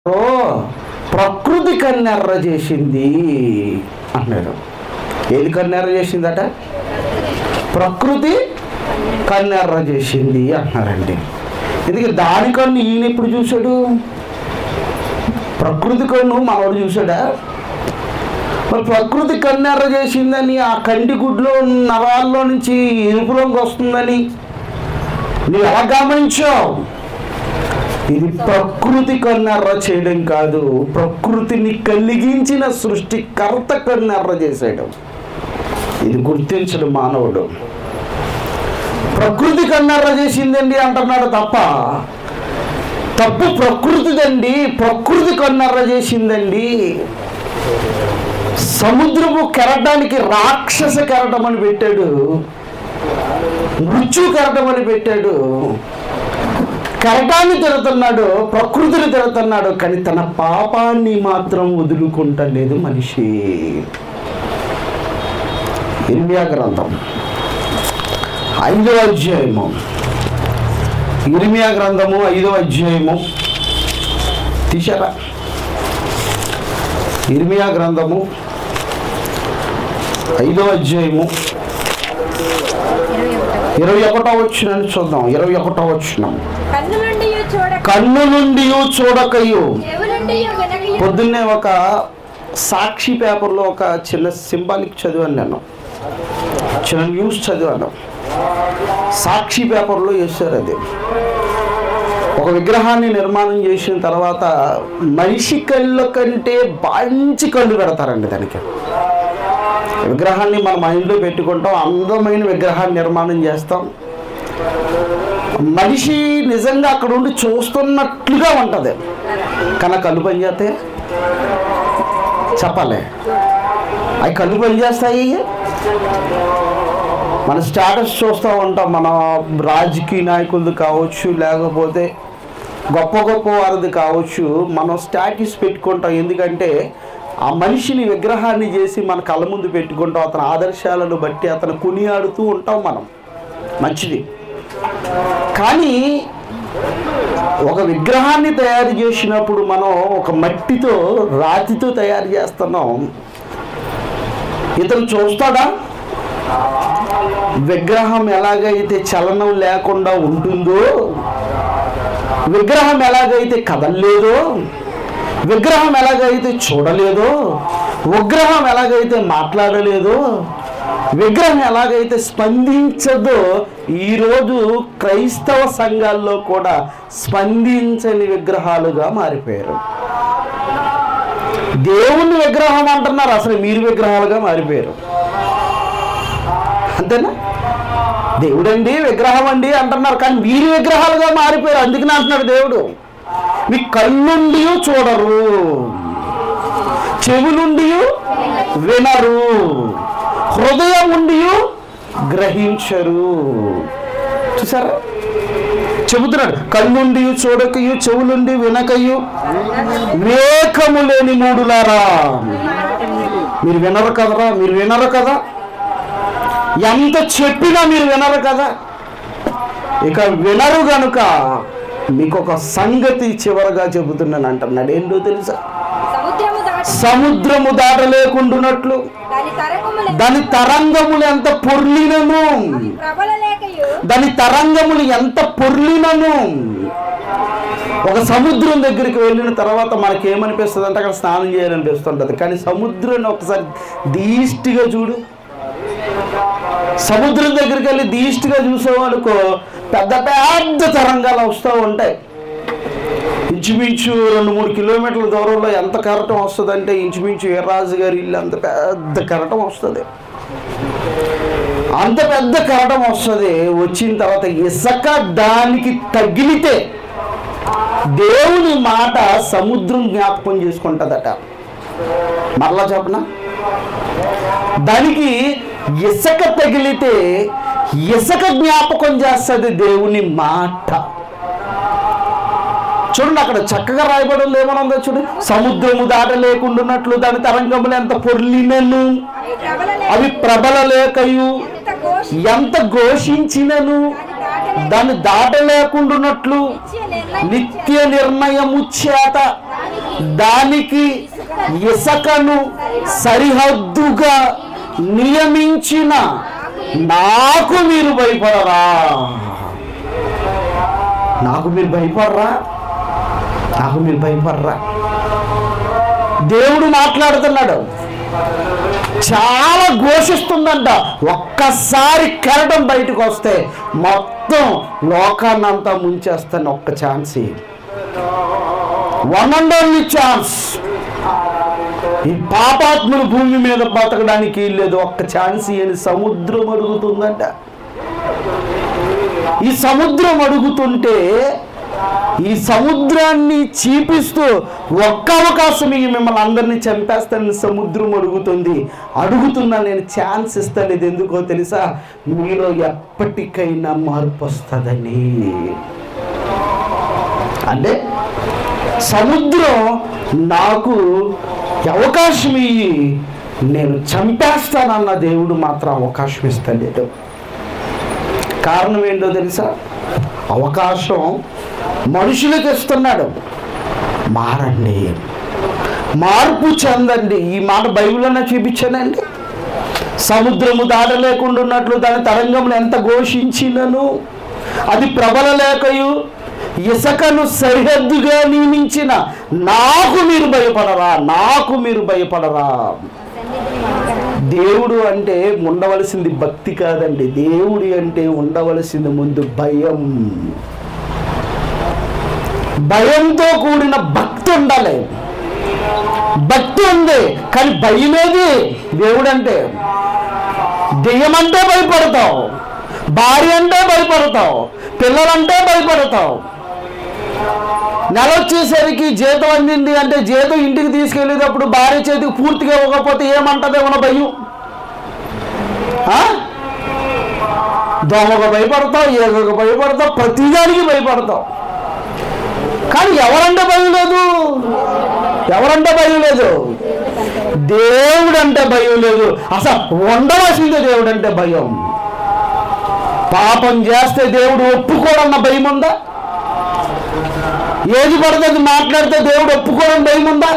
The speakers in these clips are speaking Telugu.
ఓ ప్రకృతి కన్నెర్ర చేసింది అన్నాడు ఏది కన్నెర్ర చేసిందట ప్రకృతి కన్నెర్ర చేసింది అంటున్నారండి ఎందుకు దాని కన్ను ఈయన ఎప్పుడు చూశాడు ప్రకృతి కన్ను మనవాడు చూశాడా మరి ప్రకృతి కన్నెర్ర చేసిందని ఆ కంటి గుడ్లో నరాల్లో నుంచి ఎరుపు రంగు వస్తుందని నువ్వు ఎలా గమనించావు ఇది ప్రకృతి కన్నెర్ర చేయడం కాదు ప్రకృతిని కలిగించిన సృష్టికర్త కన్నెర్ర చేసేయడం ఇది గుర్తించడు మానవుడు ప్రకృతి కన్నెర్ర చేసిందండి అంటున్నాడు తప్ప తప్పు ప్రకృతిదండి ప్రకృతి కన్నెర్ర చేసిందండి సముద్రము కెరటానికి రాక్షస కెరటం అని పెట్టాడు మృత్యు కెరటం అని పెట్టాడు కెరటాన్ని తిడుతున్నాడు ప్రకృతిని తిడుతున్నాడు కానీ తన పాపాన్ని మాత్రం వదులుకుంటలేదు మనిషి ఇర్మియా గ్రంథం ఐదో అధ్యాయము ఇర్మియా గ్రంథము ఐదో అధ్యాయము తీశారా ఇర్మియా గ్రంథము ఐదో అధ్యాయము ఇరవై ఒకటో వచ్చిన చూద్దాం ఇరవై ఒకటో వచ్చిన కన్ను నుండి చూడక కన్ను నుండి చూడకయు చెవు నుండి వినకయు పొద్దున్నే ఒక సాక్షి పేపర్లో ఒక చిన్న సింబాలిక్ చదివాను నేను చిన్న న్యూస్ చదివాను సాక్షి పేపర్లో వేశారు అది ఒక విగ్రహాన్ని నిర్మాణం చేసిన తర్వాత మనిషి కళ్ళ కంటే మంచి కళ్ళు పెడతారండి దానికి విగ్రహాన్ని మన మైండ్లో పెట్టుకుంటాం అందమైన విగ్రహాన్ని నిర్మాణం చేస్తాం మనిషి నిజంగా అక్కడ ఉండి చూస్తున్నట్లుగా ఉంటుంది కానీ ఆ కళ్ళు పని చేస్తే చెప్పాలి అవి కళ్ళు పని చేస్తాయి మన స్టేటస్ చూస్తూ ఉంటాం మన రాజకీయ నాయకులది కావచ్చు లేకపోతే గొప్ప గొప్ప వారిది కావచ్చు మనం స్టాటస్ పెట్టుకుంటాం ఎందుకంటే ఆ మనిషిని విగ్రహాన్ని చేసి మన కళ్ళ ముందు పెట్టుకుంటాం అతని ఆదర్శాలను బట్టి అతను కొనియాడుతూ ఉంటాం మనం మంచిది కానీ ఒక విగ్రహాన్ని తయారు చేసినప్పుడు మనం ఒక మట్టితో రాతితో తయారు చేస్తున్నాం ఇతను చూస్తాడా విగ్రహం ఎలాగైతే చలనం లేకుండా ఉంటుందో విగ్రహం ఎలాగైతే కదలలేదో విగ్రహం ఎలాగైతే చూడలేదో విగ్రహం ఎలాగైతే మాట్లాడలేదో విగ్రహం ఎలాగైతే స్పందించదో ఈరోజు క్రైస్తవ సంఘాల్లో కూడా స్పందించని విగ్రహాలుగా మారిపోయారు దేవుని విగ్రహం అంటున్నారు అసలు మీరు విగ్రహాలుగా మారిపోయారు అంతేనా దేవుడండి విగ్రహం అండి అంటున్నారు కానీ మీరు విగ్రహాలుగా మారిపోయారు అందుకనే అంటున్నాడు దేవుడు మీ కళ్ళుండి చూడరు చెవులుండి వినరు హృదయం ఉండి గ్రహించరు చూసారా చెబుతున్నాడు కళ్ళుండి చూడకయు చెవులుండి వినకయు వివేకము లేని మూడులారా మీరు వినరు కదరా మీరు వినరు కదా ఎంత చెప్పినా మీరు వినరు కదా ఇక వినరు గనుక మీకు ఒక సంగతి చివరగా చెబుతున్నాను అంటున్నాడు ఏంటో తెలుసా సముద్రము దాటి సముద్రము దాటలేకుండునట్లు దాని తరంగములు దాని తరంగములు ఎంత పొర్లినను ప్రబల లేకయు దాని తరంగములు ఎంత పొర్లినను ఒక సముద్రం దగ్గరికి వెళ్ళిన తర్వాత మనకేమనిపిస్తుంది అంటే అక్కడ స్నానం చేయాలనిపిస్తుంటుంది కానీ సముద్రాన్ని ఒకసారి దీష్టిగా చూడు సముద్రం దగ్గరికి వెళ్ళి దీష్టిగా చూసామనుకో పెద్ద పెద్ద తరంగాలు వస్తూ ఉంటాయి ఇంచుమించు రెండు మూడు కిలోమీటర్ల దూరంలో ఎంత కెరటం వస్తుందంటే ఇంచుమించు వీర్రాజు గారి ఇల్లు అంత పెద్ద కెరటం వస్తుంది అంత పెద్ద కెరటం వస్తుంది వచ్చిన తర్వాత ఇసుక దానికి తగిలితే దేవుని మాట సముద్రం జ్ఞాపకం చేసుకుంటుందట మరలా చెప్పనా దానికి ఇసుక తగిలితే ఇసుక జ్ఞాపకం చేస్తుంది దేవుని మాట చూడండి అక్కడ చక్కగా రాయబడి ఉంది ఏమనుందో చూడు సముద్రము దాటలేకుండాన్నట్లు దాని తరంగములు ఎంత పొర్లినను అవి ప్రబల లేక అవి ప్రబల లేకయు ఎంత ఘోష ఎంత ఘోషించినను దాని దాటలేక దాన్ని దాటలేకుండాన్నట్లు నిత్య నిర్ణయం నిత్య నిర్ణయము చేత దానికి దానికి ఇసకను సరిహద్దుగా నియమించిన నాకు మీరు భయపడరా నాకు మీరు భయపడరా నాకు మీరు భయపడరా దేవుడు మాట్లాడుతున్నాడు చాలా ఘోషిస్తుందంట ఒక్కసారి కెరటం బయటకు వస్తే మొత్తం లోకాన్నంతా ముంచేస్తాను ఒక్క chance one and only chance ఈ పాపాత్ములు భూమి మీద బతకడానికి లేదు ఒక్క ఛాన్స్ అని సముద్రం అడుగుతుందంట ఈ సముద్రం అడుగుతుంటే ఈ సముద్రాన్ని చీపిస్తూ ఒక్క అవకాశం ఇవి మిమ్మల్ని అందరినీ చంపేస్తానని సముద్రం అడుగుతుంది అడుగుతున్నా నేను ఛాన్స్ ఇస్తాను ఇది ఎందుకో తెలుసా మీలో ఎప్పటికైనా మార్పు వస్తుందని అంటే సముద్రం నాకు అవకాశం ఇయ్యి నేను చంపేస్తానన్న దేవుడు మాత్రం అవకాశం ఇస్తలేడు కారణం ఏంటో తెలుసా అవకాశం మనుషులకు ఇస్తున్నాడు మారండి మార్పు చెందండి ఈ మాట బైబిల్లో చూపించానండి సముద్రము దాటలేకుండా ఉన్నట్లు దాని తరంగములు ఎంత ఘోషించినను అది ప్రబల లేకయు ఇసకను సరిహద్దుగా నియమించిన నాకు మీరు భయపడరా నాకు మీరు భయపడరా దేవుడు అంటే ఉండవలసింది భక్తి కాదండి దేవుడి అంటే ఉండవలసింది ముందు భయం భయంతో కూడిన భక్తి ఉండాలి భక్తి ఉంది కానీ భయమేది దేవుడు అంటే దెయ్యం అంటే భయపడతావు భార్య అంటే భయపడతావు పిల్లలంటే భయపడతావు నెల వచ్చేసరికి జీతం అందింది అంటే జీతం ఇంటికి తీసుకెళ్ళేటప్పుడు భార్య చేతికి పూర్తిగా ఇవ్వకపోతే ఏమంటదేమో భయం ఆ? దొంగకు భయపడతావు ఏగకు భయపడతావు ప్రతిదానికి భయపడతావు కానీ ఎవరంటే భయం లేదు ఎవరంటే భయం లేదు దేవుడు అంటే భయం లేదు అసలు ఉండవలసిందే దేవుడు అంటే భయం పాపం చేస్తే దేవుడు ఒప్పుకోడన్న భయం ఉందా ఏది పడుతుంది మాట్లాడితే దేవుడు ఒప్పుకోవడం భయం ఉందా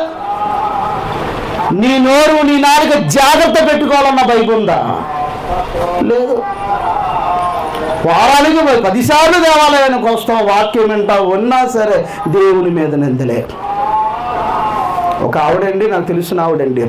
నీ నోరు నీ నాలుక జాగ్రత్త పెట్టుకోవాలన్న భయం ఉందా లేదు వారానికి పోయి పదిసార్లు దేవాలయానికి వస్తాం వాక్యం వింటాం ఉన్నా సరే దేవుని మీద నిందలే ఒక ఆవిడండి నాకు తెలిసిన ఆవిడండి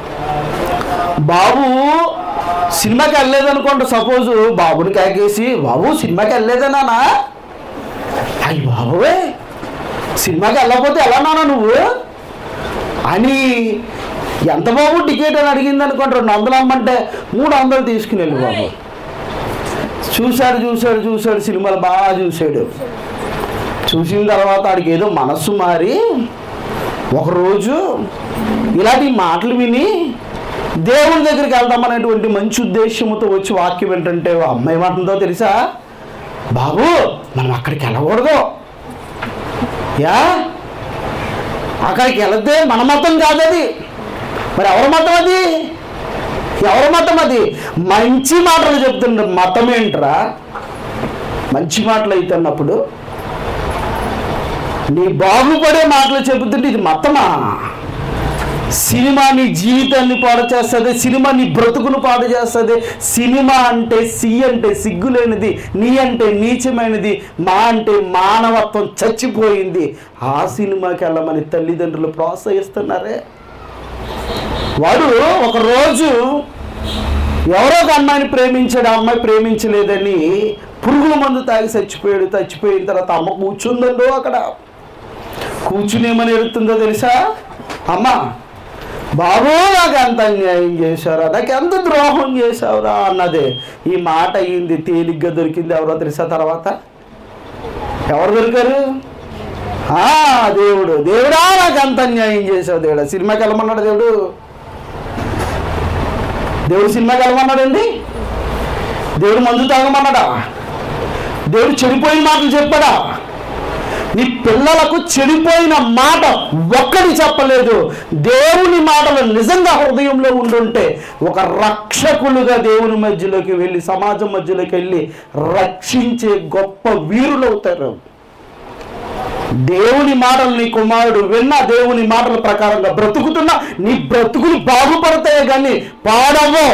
బాబు సినిమాకి వెళ్ళలేదనుకోండి సపోజ్ బాబుని కాకేసి బాబు సినిమాకి వెళ్ళలేదనా అయ్యి బాబువే సినిమాకి వెళ్ళకపోతే ఎలా నాన్న నువ్వు అని ఎంత బాబు టికెట్ అని అడిగింది అనుకోండి రెండు వందలు అమ్మంటే మూడు వందలు తీసుకుని వెళ్ళి బాబు చూశాడు చూశాడు చూశాడు సినిమాలు బాగా చూశాడు చూసిన తర్వాత ఆడికి ఏదో మనస్సు మారి ఒకరోజు ఇలాంటి మాటలు విని దేవుని దగ్గరికి వెళ్దామనేటువంటి మంచి ఉద్దేశంతో వచ్చి వాక్యం ఏంటంటే ఆ అమ్మాయి ఏమంటుందో తెలుసా బాబు మనం అక్కడికి వెళ్ళకూడదు యా అక్కడికి వెళితే మన మతం కాదు అది మరి ఎవరి మతం అది ఎవరి మతం అది మంచి మాటలు చెప్తుండ్రు మతం ఏంట్రా మంచి మాటలు అవుతున్నప్పుడు నీ బాగుపడే మాటలు చెబుతుంటే ఇది మతమా సినిమా నీ జీవితాన్ని పాడు చేస్తుంది సినిమా నీ బ్రతుకును పాడు చేస్తుంది సినిమా అంటే సి అంటే సిగ్గులేనిది నీ అంటే నీచమైనది మా అంటే మానవత్వం చచ్చిపోయింది ఆ సినిమాకి వెళ్ళమని తల్లిదండ్రులు ప్రోత్సహిస్తున్నారే వాడు ఒక రోజు ఎవరో ఒక అమ్మాయిని ప్రేమించాడు ఆ అమ్మాయి ప్రేమించలేదని పురుగుల మందు తాగి చచ్చిపోయాడు చచ్చిపోయిన తర్వాత అమ్మ కూర్చుందండో అక్కడ కూర్చుని ఏమని ఎడుతుందో తెలుసా అమ్మ బాబు నాకు ఎంత అన్యాయం చేశారా నాకు ఎంత ద్రోహం చేశావురా అన్నది ఈ మాట అయ్యింది తేలిగ్గా దొరికింది ఎవరో తెలుసా తర్వాత ఎవరు దొరికారు ఆ దేవుడు దేవుడా నాకు ఎంత అన్యాయం చేశావు దేవుడా సినిమాకి వెళ్ళమన్నాడు దేవుడు దేవుడు సినిమాకి వెళ్ళమన్నాడండి దేవుడు మందు తాగమన్నాడా దేవుడు చెడిపోయిన మాటలు చెప్పాడా నీ పిల్లలకు చెడిపోయిన మాట ఒక్కటి చెప్పలేదు దేవుని మాటలు నిజంగా హృదయంలో ఉండుంటే ఒక రక్షకులుగా దేవుని మధ్యలోకి వెళ్ళి సమాజం మధ్యలోకి వెళ్ళి రక్షించే గొప్ప వీరులు అవుతారు దేవుని మాటలు నీ కుమారుడు విన్న దేవుని మాటల ప్రకారంగా బ్రతుకుతున్నా నీ బ్రతుకులు బాగుపడతాయే కానీ పాడవో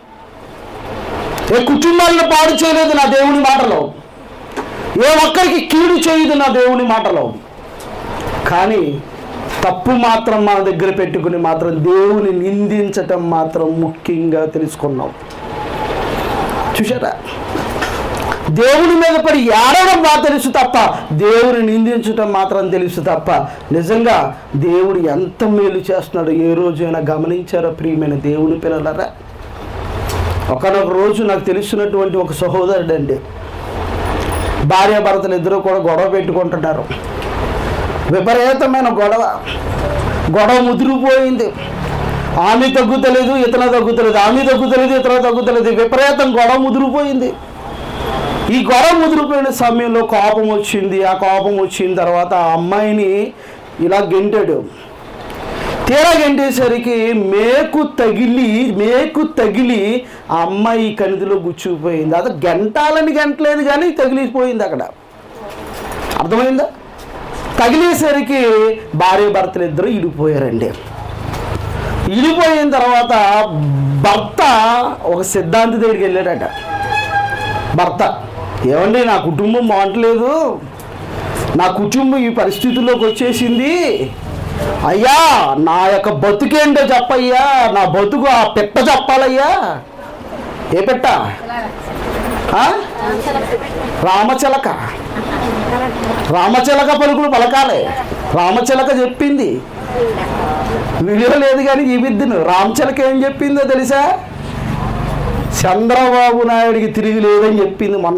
ఏ కుటుంబాలను పాడు చేయలేదు నా దేవుని మాటలో ఏ ఒక్కరికి కీడు చేయదు నా దేవుని మాటలో కానీ తప్పు మాత్రం మన దగ్గర పెట్టుకుని మాత్రం దేవుని నిందించటం మాత్రం ముఖ్యంగా తెలుసుకున్నాం చూసారా దేవుని మీద పడి ఏడవడం మా తెలుసు తప్ప దేవుని నిందించటం మాత్రం తెలుసు తప్ప నిజంగా దేవుడు ఎంత మేలు చేస్తున్నాడో ఏ రోజైనా గమనించారో ప్రియమైన దేవుని పిల్లలరా ఒకనొక రోజు నాకు తెలిసినటువంటి ఒక సహోదరుడు అండి భార్యాభర్తలు ఇద్దరు కూడా గొడవ పెట్టుకుంటున్నారు విపరీతమైన గొడవ గొడవ ముదిరిపోయింది ఆమె తగ్గుతలేదు ఇతను తగ్గుతలేదు ఆమె తగ్గుతలేదు ఇతను తగ్గుతలేదు విపరీతం గొడవ ముదిరిపోయింది ఈ గొడవ ముదిరిపోయిన సమయంలో కోపం వచ్చింది ఆ కోపం వచ్చిన తర్వాత ఆ అమ్మాయిని ఇలా గెంటాడు తీరా గెంటేసరికి మేకు తగిలి మేకు తగిలి ఆ అమ్మాయి కనిదిలో గుచ్చుకుపోయింది అది గంటాలని గంటలేదు కానీ తగిలిపోయింది అక్కడ అర్థమైందా తగిలేసరికి భార్య భర్తలు ఇద్దరు ఇడిపోయారండి ఇడిపోయిన తర్వాత భర్త ఒక సిద్ధాంతి దగ్గరికి వెళ్ళాడట భర్త ఏమండి నా కుటుంబం బాగుంటలేదు నా కుటుంబం ఈ పరిస్థితుల్లోకి వచ్చేసింది అయ్యా నా యొక్క బతుకేంటో చెప్పయ్యా నా బతుకు ఆ పెట్ట చెప్పాలయ్యా ఏ పెట్ట ఆ? రామచిలక రామచిలక పలుకులు పలకాలి రామచిలక చెప్పింది వీడియో లేదు కానీ ఈ విద్యను రామచిలక ఏం చెప్పిందో తెలుసా చంద్రబాబు నాయుడికి తిరిగి లేదని చెప్పింది మొన్న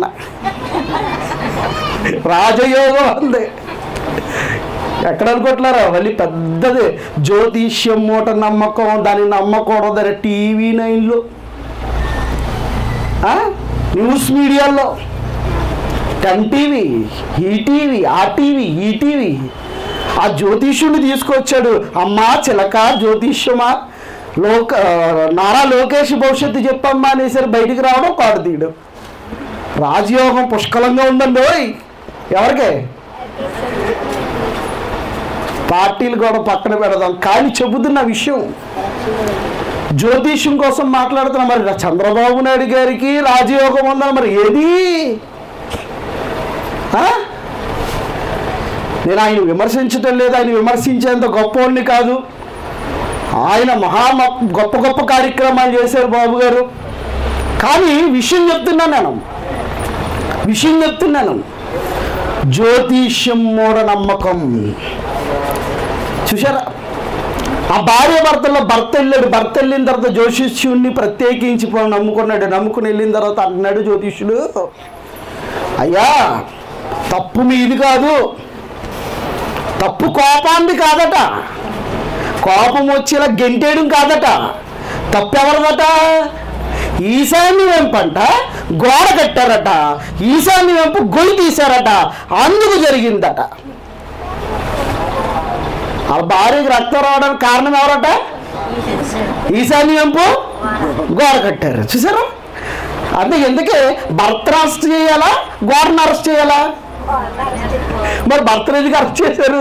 రాజయోగం అంది ఎక్కడ అనుకుంటున్నారా మళ్ళీ పెద్దది జ్యోతిష్యం మూట నమ్మకం దాన్ని నమ్మకూడదని టీవీ నైన్లో ఆ? న్యూస్ మీడియాలో ten TV ETV RTV ETV ఆ జ్యోతిష్యుడిని తీసుకొచ్చాడు అమ్మా చిలక జ్యోతిష్యమా లోక నారా లోకేష్ భవిష్యత్తు చెప్పమ్మా అనేసరి బయటికి రావడం కాడు తీయడం రాజయోగం పుష్కలంగా ఉందండి ఓయ్ ఎవరికే పార్టీలు కూడా పక్కన పెడదాం కానీ చెబుతున్న విషయం జ్యోతిష్యం కోసం మాట్లాడుతున్నా మరి చంద్రబాబు నాయుడు గారికి రాజయోగం ఉందని మరి ఏది ఆ? నేను ఆయన విమర్శించటం లేదు ఆయన విమర్శించేంత గొప్పవాడిని కాదు ఆయన మహా మ- గొప్ప గొప్ప కార్యక్రమాలు చేశారు బాబు గారు కానీ విషయం చెప్తున్నాను నేను విషయం చెప్తున్నాను జ్యోతిష్యం మూఢనమ్మకం చూసారా ఆ భార్య భర్తల్లో భర్త వెళ్ళాడు భర్త వెళ్ళిన తర్వాత జ్యోతిష్యుడిని ప్రత్యేకించి పో- నమ్ముకున్నాడు నమ్ముకుని వెళ్ళిన తర్వాత అంటున్నాడు జ్యోతిష్యుడు అయ్యా తప్పు మీది కాదు తప్పు కోపాన్ని కాదట కోపం వచ్చేలా గెంటేయడం కాదట తప్పు ఎవరిదట ఈశాన్య వెంపంట గోడ కట్టారట ఈశాన్య వెంపు గొయ్యి తీశారట అందుకు జరిగిందట ఆ భార్యకి రక్తం రావడానికి కారణం ఎవరట ఈశాన్య వెంపు గోడ కట్టారు చూసారా అంటే ఎందుకే భర్తను అరెస్ట్ చేయాలా గోడను అరెస్ట్ చేయాలా మరి భర్తను ఎందుకు అరెస్ట్ చేశారు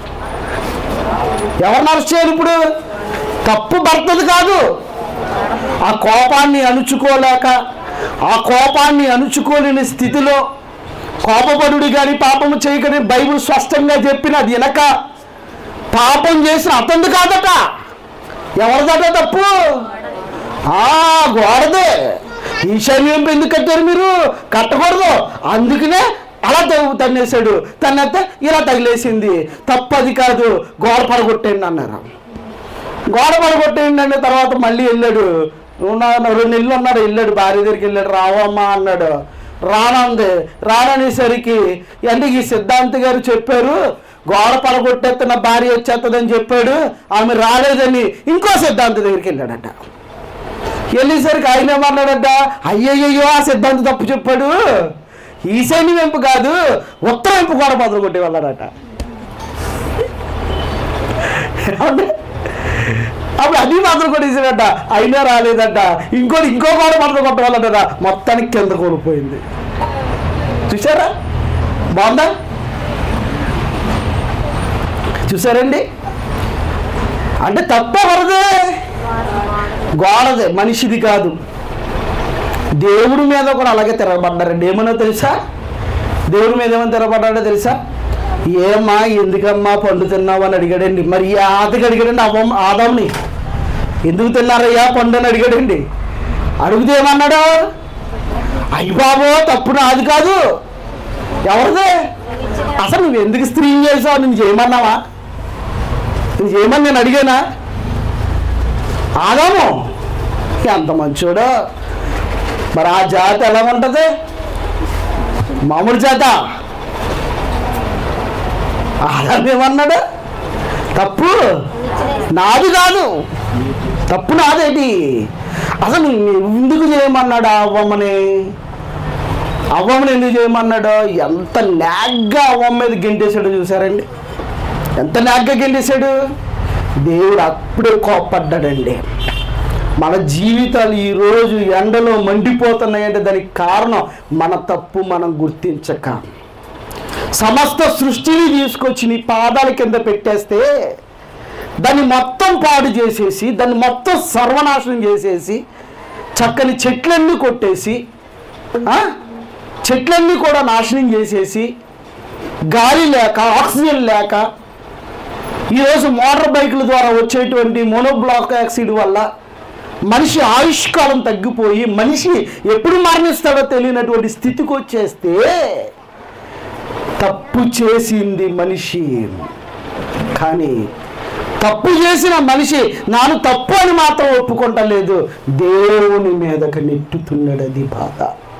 ఎవరిని అరెస్ట్ చేయాలి ఇప్పుడు తప్పు భర్తది కాదు ఆ కోపాన్ని అణుచుకోలేక ఆ కోపాన్ని అణుచుకోలేని స్థితిలో కోపపడుడి కానీ పాపము చేయకని బైబిల్ స్పష్టంగా చెప్పిన అది వెనక పాపం చేసిన అతనిది కాదట ఎవరిదట తప్పు ఆ గోడదే ఈశాన్యం ఎందుకు కట్టారు మీరు కట్టకూడదు అందుకనే అలా తగ్గు తన్నేశాడు తన్నైతే ఇలా తగిలేసింది తప్పది కాదు గోడ పడగొట్టండి అన్నారు గోడ పడగొట్టేయండి అన్న తర్వాత మళ్ళీ వెళ్ళాడు ఉన్న రెండు నెలలు ఉన్నాడు వెళ్ళాడు భార్య దగ్గరికి వెళ్ళాడు రావమ్మా అన్నాడు రానంది రాననేసరికి అంటే ఈ సిద్ధాంతి గారు చెప్పారు గోడ పడగొట్టేస్తున్న భార్య వచ్చేస్తుందని చెప్పాడు ఆమె రాలేదని ఇంకో సిద్ధాంతి దగ్గరికి వెళ్ళాడట వెళ్ళేసరికి ఆయన ఏమన్నాడట అయ్యయ్యో ఆ సిద్ధాంతి తప్పు చెప్పాడు ఈశాన్య వెంపు కాదు ఉత్తర వెంపు గోడ మొదలు కొట్టి వెళ్ళాడట ఏమండి? అప్పుడు అది మాత్రం కొట్టేసాడట అయినా రాలేదట ఇంకోటి ఇంకో గోడ మాత్రం కొట్టవాలట మొత్తానికి కింద కోల్పోయింది చూసారా బాగుందా చూసారండి అంటే తప్ప వరదే గోడదే మనిషిది కాదు దేవుడి మీద కూడా అలాగే తిరగబడ్డారండి ఏమన్నా తెలుసా దేవుడి మీద ఏమని తిరగబడ్డాడో తెలుసా ఏమ్మా ఎందుకమ్మా పండు తిన్నావు అని అడిగాడండి మరి ఈ ఆతకి అడిగాడండి అవ్వమ్మ ఆదాంని ఎందుకు తిన్నారయ్యా పండు అని అడిగాడండి అడిగితే ఏమన్నాడు అయ్యి బాబో తప్పు నాది కాదు ఎవరిదే అసలు నువ్వు ఎందుకు స్త్రీ చేసావు నేను చేయమన్నావా నువ్వు చేయమని నేను అడిగానా ఆదాము ఎంత మంచోడో మరి ఆ జాతి ఎలా ఉంటుంది మామూలు జాత ఆదాం ఏమన్నాడు తప్పు నాది కాదు తప్పు నాదేటి అసలు నువ్వు ఎందుకు చేయమన్నాడు ఆ అవ్వమ్మని అవ్వమ్మని ఎందుకు చేయమన్నాడు ఎంత నాగ్గా అవ్వమ్మ మీద గెంటేశాడు చూసారండి ఎంత నాగ్గా గెంటేశాడు దేవుడు అప్పుడే కోప్పడ్డాడండి మన జీవితాలు ఈరోజు ఎండలో మండిపోతున్నాయంటే దానికి కారణం మన తప్పు మనం గుర్తించక సమస్త సృష్టిని తీసుకొచ్చి నీ పాదాల కింద పెట్టేస్తే దాన్ని మొత్తం పాడు చేసేసి దాన్ని మొత్తం సర్వనాశనం చేసేసి చక్కని చెట్లన్నీ కొట్టేసి ఆ? చెట్లన్నీ కూడా నాశనం చేసేసి గాలి లేక ఆక్సిజన్ లేక ఈరోజు మోటార్ బైకుల ద్వారా వచ్చేటువంటి మోనోబ్లాక్ యాక్సిడ్ వల్ల మనిషి ఆయుష్కాలం తగ్గిపోయి మనిషి ఎప్పుడు మరణిస్తాడో తెలియనటువంటి స్థితికి వచ్చేస్తే తప్పు చేసింది మనిషి కానీ తప్పు చేసిన మనిషి నాను తప్పు అని మాత్రం ఒప్పుకుంటలేదు దేవుని మీదకి నెట్టుతున్నాడు అది బాధ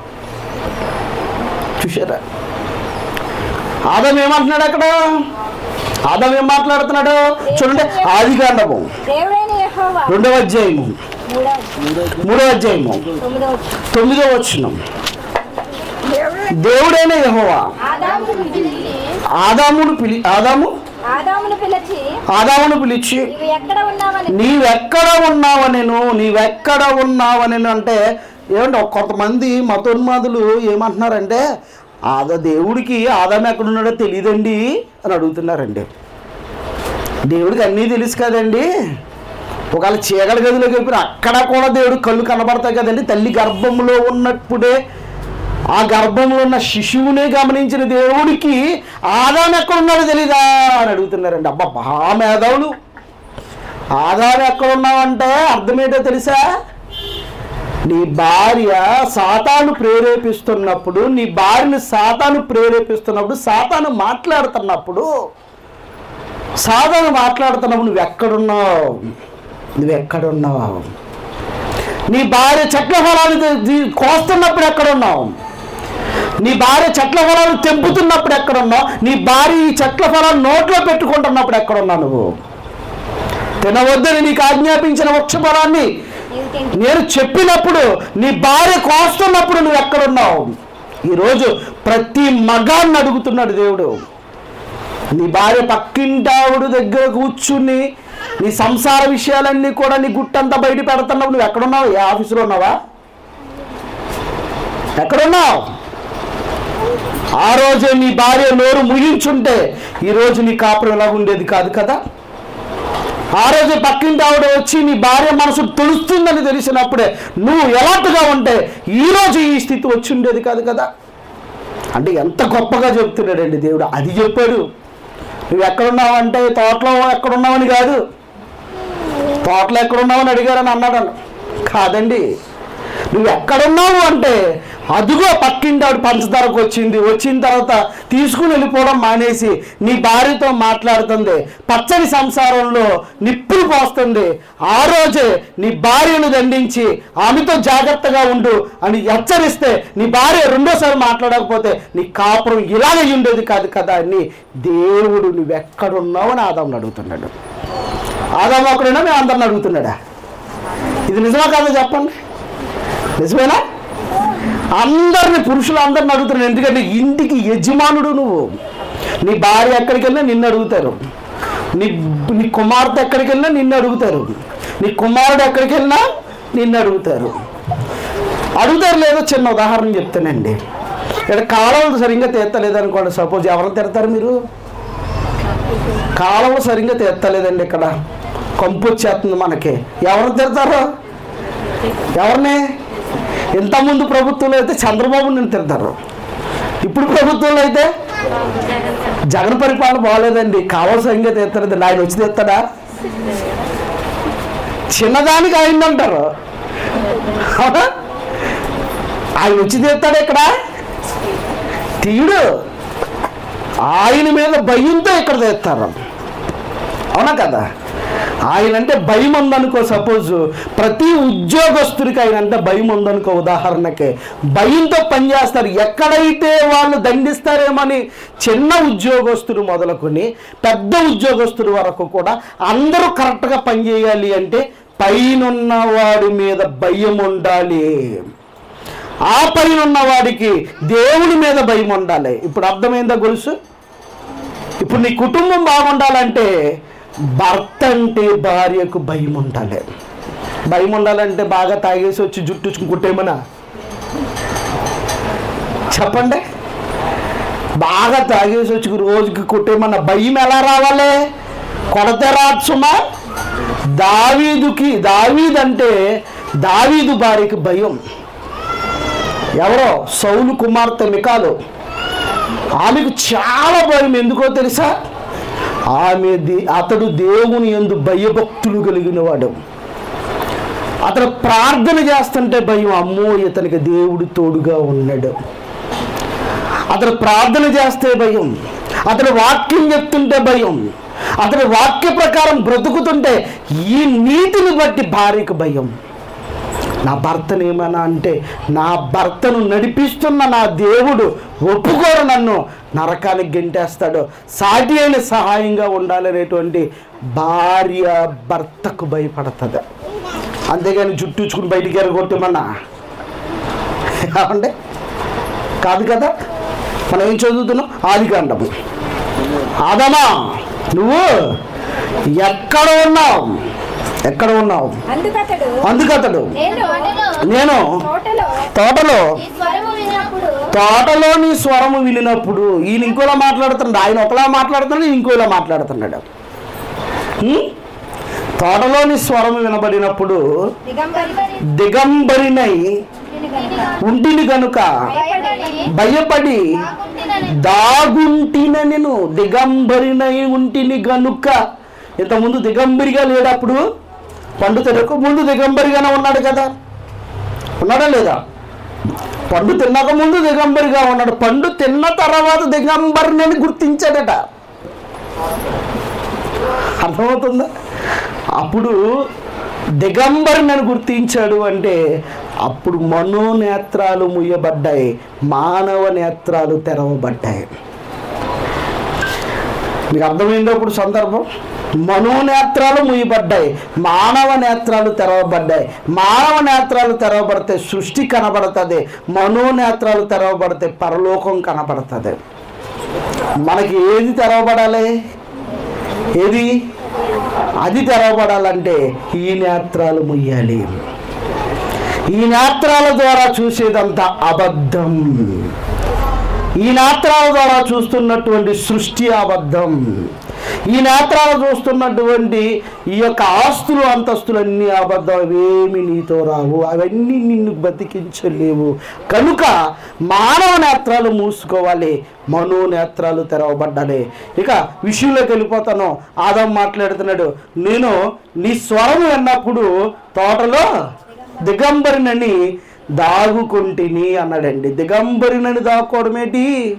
చూసారా ఆదం ఏమంటున్నాడు అక్కడ ఆదం ఏం మాట్లాడుతున్నాడు చూడండి ఆది కాండము దేవుడైన యెహోవా రెండవ అధ్యాయము మూడవ మూడవ అధ్యాయము తొమ్మిదవ వచనం. తొమ్మిదవ వచనం దేవుడు దేవుడైన యెహోవా ఆదామును పిలిచి ఆదామును పిలి ఆదాము ఆదామును పిలిచి ఆదామును పిలిచి నీవు ఎక్కడ ఉన్నావని నీవెక్కడ ఉన్నావనెను నీవెక్కడ ఉన్నావనెను అంటే ఏమంటే కొంతమంది మతోన్మాదులు ఏమంటున్నారంటే ఆద దేవుడికి ఆదాం ఎక్కడున్నాడో తెలియదండి అని అడుగుతున్నారండి దేవుడికి అన్నీ తెలుసు కదండి ఒకవేళ చీకటి గదిలోకి వెళ్ళి అక్కడ కూడా దేవుడు కళ్ళు కనబడతాయి కదండి తల్లి గర్భంలో ఉన్నప్పుడే ఆ గర్భంలో ఉన్న శిశువునే గమనించిన దేవుడికి ఆదాం ఎక్కడున్నాడో తెలీదా అని అడుగుతున్నారండి అబ్బా బా మేధావులు ఆదాం ఎక్కడున్నావంటే అర్థమేంటో తెలుసా నీ భార్య సాతాను ప్రేరేపిస్తున్నప్పుడు నీ భార్యని సాతాను ప్రేరేపిస్తున్నప్పుడు సాతాను మాట్లాడుతున్నప్పుడు సాతాను మాట్లాడుతున్నప్పుడు నువ్వు ఎక్కడున్నావు నువ్వు ఎక్కడున్నావు నీ భార్య చెట్ల ఫలాలు తీ- తీ- కోస్తున్నప్పుడు ఎక్కడున్నావు నీ భార్య చెట్ల ఫలాలు తెంపుతున్నప్పుడు ఎక్కడున్నావు నీ భార్య ఈ చెట్ల ఫలాలు నోట్లో పెట్టుకుంటున్నప్పుడు ఎక్కడున్నావు నువ్వు తినవద్దని నీకు ఆజ్ఞాపించిన వృక్ష ఫలాన్ని నీవు తింటే నేను చెప్పినప్పుడు నీ భార్య కోస్తున్నప్పుడు నువ్వు ఎక్కడున్నావు ఈరోజు ప్రతి మగాన్ని అడుగుతున్నాడు దేవుడు నీ భార్య పక్కింటావుడు దగ్గర కూర్చుని నీ సంసార విషయాలన్నీ కూడా నీ గుట్టంతా బయట పెడుతున్నావు నువ్వు ఎక్కడున్నావు ఏ ఆఫీసులో ఉన్నావా ఎక్కడున్నావు ఆ రోజే నీ భార్య నోరు ముగించుంటే ఈరోజు నీ కాపురం ఎలా ఉండేది కాదు కదా ఆ రోజు పక్కింటి ఆవిడ వచ్చి నీ భార్య మనసు తెలుస్తుందని తెలిసినప్పుడే నువ్వు ఎలాంటిగా ఉంటే ఈ రోజు ఈ స్థితి వచ్చి ఉండేది కాదు కదా అంటే ఎంత గొప్పగా చెప్తున్నాడండి దేవుడు అది చెప్పాడు నువ్వు ఎక్కడున్నావు అంటే తోటలో ఎక్కడున్నావని కాదు తోటలో ఎక్కడున్నావని అడిగారని అన్నాడు కాదండి నువ్వు ఎక్కడున్నావు అంటే అదుగో పక్కింటి ఆవిడ పంచదారకు వచ్చింది వచ్చిన తర్వాత తీసుకుని వెళ్ళిపోవడం మానేసి నీ భార్యతో మాట్లాడుతుంది పచ్చని సంసారంలో నిప్పులు పోస్తుంది ఆ రోజే నీ భార్యను దండించి ఆమెతో జాగ్రత్తగా ఉండు అని హెచ్చరిస్తే నీ భార్య రెండోసారి మాట్లాడకపోతే నీ కాపురం ఇలాగే ఉండేది కాదు కదా అని దేవుడు నువ్వెక్కడున్నావు అని ఆదాముని అడుగుతున్నాడు ఆదాము ఒకడైనా మేము అందరిని అడుగుతున్నాడా ఇది నిజమా కాదో చెప్పండి నిజమేనా అందరిని పురుషులు అందరిని అడుగుతున్నాడు ఎందుకంటే ఇంటికి యజమానుడు నువ్వు నీ భార్య ఎక్కడికి వెళ్ళినా నిన్ను అడుగుతారు నీ నీ కుమార్తె ఎక్కడికి వెళ్ళినా నిన్ను అడుగుతారు నీ కుమారుడు ఎక్కడికి వెళ్ళినా నిన్ను అడుగుతారు అడుగుతారు లేదో చిన్న ఉదాహరణ చెప్తానండి ఇక్కడ కాలువలు సరిగ్గా తీర్తలేదు అనుకోండి సపోజ్ ఎవరిని తిడతారు మీరు కాలువ సరిగ్గా తీర్తలేదండి ఇక్కడ కంపు వచ్చేస్తుంది మనకి ఎవరు తిడతారు ఎవరిని ఇంతకుముందు ప్రభుత్వంలో అయితే చంద్రబాబు నేను తిడతారు ఇప్పుడు ప్రభుత్వంలో అయితే జగన్ పరిపాలన బాగోలేదండి కాలువ సరిగ్గా తీర్తలేదండి ఆయన వచ్చి తీస్తాడా చిన్నదానికి ఆయన అంటారు అవునా? ఆయన వచ్చి తీస్తాడు ఇక్కడ తీయుడు ఆయన మీద భయంతో ఇక్కడ తెస్తారు అవునా కదా ఆయన అంటే భయం ఉందనుకో సపోజ్ ప్రతి ఉద్యోగస్తుడికి ఆయన అంటే భయం ఉందనుకో ఉదాహరణకి భయంతో పనిచేస్తారు ఎక్కడైతే వాళ్ళు దండిస్తారేమని చిన్న ఉద్యోగస్తుడు మొదలుకొని పెద్ద ఉద్యోగస్తుడు వరకు కూడా అందరూ కరెక్ట్గా పనిచేయాలి అంటే పైనున్న వాడి మీద భయం ఉండాలి ఆ పైన ఉన్న వాడికి దేవుడి మీద భయం ఉండాలి ఇప్పుడు అర్థమైందా గొలుసు ఇప్పుడు నీ కుటుంబం బాగుండాలంటే భర్త అంటే భార్యకు భయం ఉండాలి భయం ఉండాలంటే బాగా తాగేసి వచ్చి జుట్టు కుట్టేమనా చెప్పండి బాగా తాగేసి వచ్చి రోజుకి కుట్టేమన్నా భయం ఎలా రావాలి కొడత రాచుమా దావీదుకి దావీద్ అంటే దావీదు భార్యకి భయం ఎవరో సౌలు కుమార్తె మికాలు ఆమెకు చాలా భయం ఎందుకో తెలుసా ఆమె దే- అతడు దేవుని ఎందు భయభక్తులు కలిగిన వాడు అతను ప్రార్థన చేస్తుంటే భయం అమ్మో ఇతనికి దేవుడు తోడుగా ఉన్నాడు అతను ప్రార్థన చేస్తే భయం అతను వాక్యం చెప్తుంటే భయం అతని వాక్య ప్రకారం బ్రతుకుతుంటే ఈ నీతిని బట్టి భార్యకు భయం నా భర్తను ఏమైనా అంటే నా భర్తను నడిపిస్తున్న నా దేవుడు ఒప్పుకోరు నన్ను నరకానికి గెంటేస్తాడు సాటి అయిన సహాయంగా ఉండాలనేటువంటి భార్య భర్తకు భయపడుతుంది అంతేగాని జుట్టుచుకుని బయటికి ఎరగొట్టమన్నా కావండి కాదు కదా మనం ఏం చదువుతున్నాం ఆది కాండము ఆదమా నువ్వు ఎక్కడ ఉన్నావు ఎక్కడ ఉన్నావు అందుకతడు అందుకతడు నేను నేను తోటలో తోటలో ఈ స్వరము విన్నప్పుడు తోటలో నీ స్వరము వినినప్పుడు ఈయన ఇంకోలా మాట్లాడుతున్నాడు ఆయన ఒకలా మాట్లాడుతున్నాడు ఈయన ఇంకోలా మాట్లాడుతున్నాడు హ్మ్? తోటలో నీ స్వరము వినబడినప్పుడు దిగంబరి దిగంబరినై ఉంటిని గనుక భయపడి భయపడి కాకుంటినని దాగుంటిన నేను దిగంబరినై ఉంటిని గనుక ఇంతకుముందు దిగంబరిగా లేడప్పుడు పండు తినక ముందు దిగంబరిగానే ఉన్నాడు కదా ఉన్నాడా లేదా పండు తినక ముందు దిగంబరిగా ఉన్నాడు పండు తిన్న తర్వాత దిగంబరిని గుర్తించాడట అర్థమవుతుందా అప్పుడు దిగంబరిని గుర్తించాడు అంటే అప్పుడు మనోనేత్రాలు ముయ్యబడ్డాయి మానవ నేత్రాలు తెరవబడ్డాయి మీకు అర్థమైందో ఇప్పుడు సందర్భం మనోనేత్రాలు ముయ్యబడ్డాయి మానవ నేత్రాలు తెరవబడ్డాయి మానవ నేత్రాలు తెరవబడితే సృష్టి కనబడుతుంది మనోనేత్రాలు తెరవబడితే పరలోకం కనబడుతుంది మనకి ఏది తెరవబడాలి ఏది అది తెరవబడాలంటే ఈ నేత్రాలు ముయ్యాలి ఈ నేత్రాల ద్వారా చూసేదంతా అబద్ధం ఈ నేత్రాల ద్వారా చూస్తున్నటువంటి సృష్టి అబద్ధం ఈ నేత్రాలు చూస్తున్నటువంటి ఈ యొక్క ఆస్తులు అంతస్తులు అన్ని అబద్ధం అవేమి నీతో రావు అవన్నీ నిన్ను బతికించలేవు కనుక మానవ నేత్రాలు మూసుకోవాలి మనో నేత్రాలు తెరవబడ్డాలి ఇక విషయంలోకి వెళ్ళిపోతాను ఆదం మాట్లాడుతున్నాడు నేను నీ స్వరం విన్నప్పుడు తోటలో దిగంబరినని దాగుకుంటిని అన్నాడండి దిగంబరినని దాక్కోవడం ఏంటి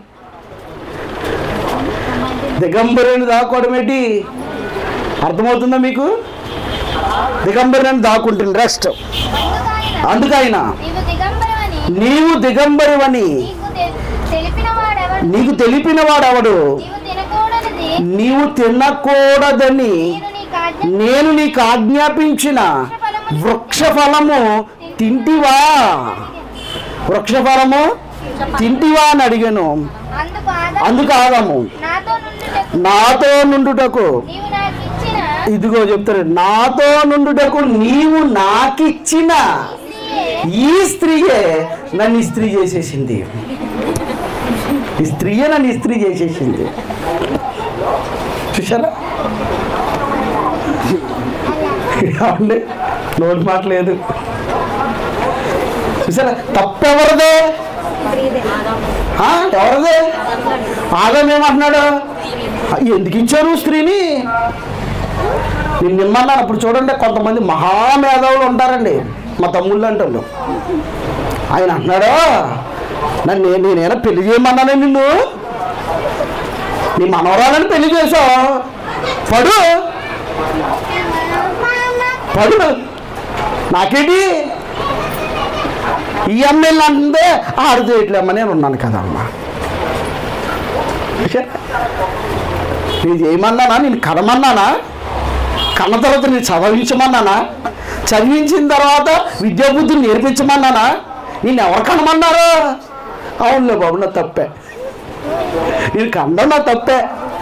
దిగంబరిని దాక్కోవడం ఏంటి అర్థమవుతుందా మీకు దిగంబరినని దాక్కుంటుంది రెస్ట్ అందుకైన అందుకైనా నీవు దిగంబరమని నీవు దిగంబరివని నీకు తె- తెలిపిన వాడెవడు నీకు తెలిపిన వాడవడు నీవు తినకూడనిది నీవు తినకూడదని నేను నీకు ఆజ్ఞ నేను నీకు ఆజ్ఞాపించిన వృక్షఫలము తింటివా వృక్షఫలము తింటివా అని అడిగాను అందుకు ఆదా అందుకు ఆదాము నాతో నుండుటకు నాతో నుండుటకు నీవు నాకు ఇచ్చిన ఇదిగో చెప్తారు నాతో నుండుటకు నీవు నాకిచ్చిన ఈ స్త్రీయే నన్ను ఇస్త్రీ చేసేసింది ఈ స్త్రీయే నన్ను ఇస్త్రీ చేసేసింది చూసారా ఏమండి నోటి మాట లేదు చూసారా తప్పెవరిదే ఆ, ఎవరిదే ఆదం ఏమంటున్నాడు ఆ, ఎందుకు ఇచ్చారు స్త్రీని నేను నిమ్మన్నాను అప్పుడు చూడండి కొంతమంది మహామేధావులు ఉంటారండి మా తమ్ముళ్ళు అంటారు ఆయన అంటున్నాడు నన్ను నేను- నేనేనా పెళ్లి చేయమన్నానే నిన్ను నీ మనవరాలని పెళ్లి చేసావు పడు పడు నాకేంటి ఈ అమ్మాయిలు అంటే ఆడు చేయట్లేమ్మ నేను ఉన్నాను కదా అమ్మ నేను చేయమన్నానా నేను కనమన్నానా కన్న తర్వాత నేను చదివించమన్నానా చదివించిన తర్వాత విద్యాబుద్ధులు నేర్పించమన్నానా నేను ఎవరు కనమన్నారు అవునులే బాబు నా తప్పే నేను కనడం నా తప్పే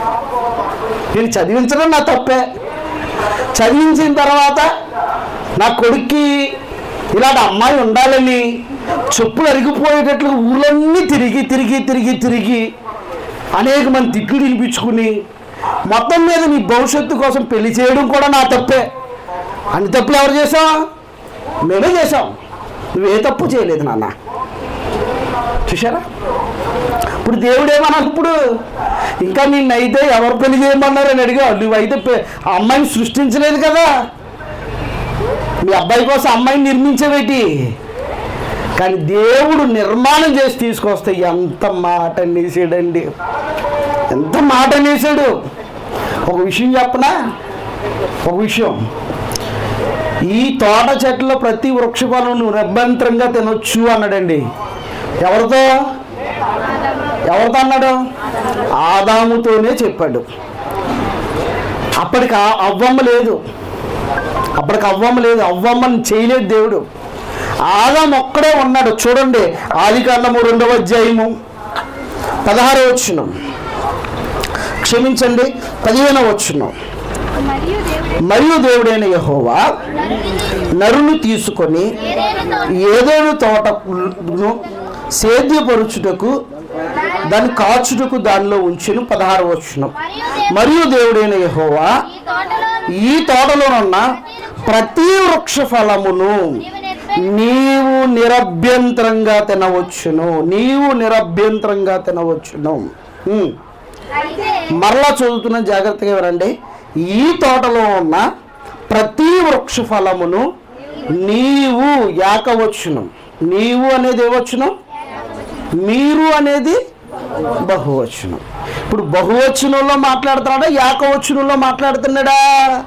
నేను చదివించడం నా తప్పే చదివించిన తర్వాత నా కొడుక్కి ఇలాంటి అమ్మాయి ఉండాలని చెప్పులు అరిగిపోయేటట్లు ఊళ్ళన్నీ తిరిగి తిరిగి తిరిగి తిరిగి అనేక మంది తిట్లు తినిపించుకుని మొత్తం మీద నీ భవిష్యత్తు కోసం పెళ్లి చేయడం కూడా నా తప్పే అన్ని తప్పులు ఎవరు చేసాం మేమే చేసాం నువ్వే తప్పు చేయలేదు నాన్న చూసారా ఇప్పుడు దేవుడు ఏమన్నాడు ఇప్పుడు ఇంకా నిన్నైతే ఎవరు పెళ్లి చేయమన్నారు అని అడిగా నువ్వైతే పె- ఆ అమ్మాయిని సృష్టించలేదు కదా మీ అబ్బాయి కోసం అమ్మాయిని నిర్మించబెట్టి కానీ దేవుడు నిర్మాణం చేసి తీసుకొస్తే ఎంత మాట అనేసాడండి ఎంత మాట అనేసాడు ఒక విషయం చెప్పనా ఒక విషయం ఈ తోట చెట్లలో ప్రతి వృక్షఫలం నువ్వు నిరభ్యంతరంగా తినొచ్చు అన్నాడండి ఎవరితో ఎవరితో అన్నాడు ఆదాముతోనే చెప్పాడు అప్పటికి ఆ- అవ్వమ్మ లేదు అప్పటికి అవ్వమ్మ లేదు అవ్వమ్మని చేయలేదు దేవుడు ఆదాం ఒక్కడే ఉన్నాడు చూడండి ఆది కాండము రెండవ అధ్యాయము పదహారో వచ్చినం క్షమించండి పదిహేనో వచ్చినం మరియు దేవుడు మరియు దేవుడైన యహోవా నరుని తీసుకొని ఏదేను ఏదైనా తోటను సేద్యపరుచుటకు దాన్ని కాచుటకు దానిలో ఉంచెను పదహారు వచ్చును మరియు దేవుడు మరియు దేవుడైన యహోవా ఈ తోటలో ఈ తోటలోనున్న ప్రతి వృక్ష ఫలమును నీవు నెప్పే నీవు నిరభ్యంతరంగా తినవచ్చును నీవు నిరభ్యంతరంగా తినవచ్చును ఉమ్. అయితే మరలా చదువుతున్న జాగ్రత్తగా వినండి ఈ తోటలో ఉన్న ప్రతి వృక్ష ఫలమును నీవు యాకవచ్చును నీవు అనేది ఏవచ్చును మీరు అనేది బహువచనం ఇప్పుడు బహువచనంలో మాట్లాడుతున్నాడా యాకవచనంలో మాట్లాడుతున్నాడా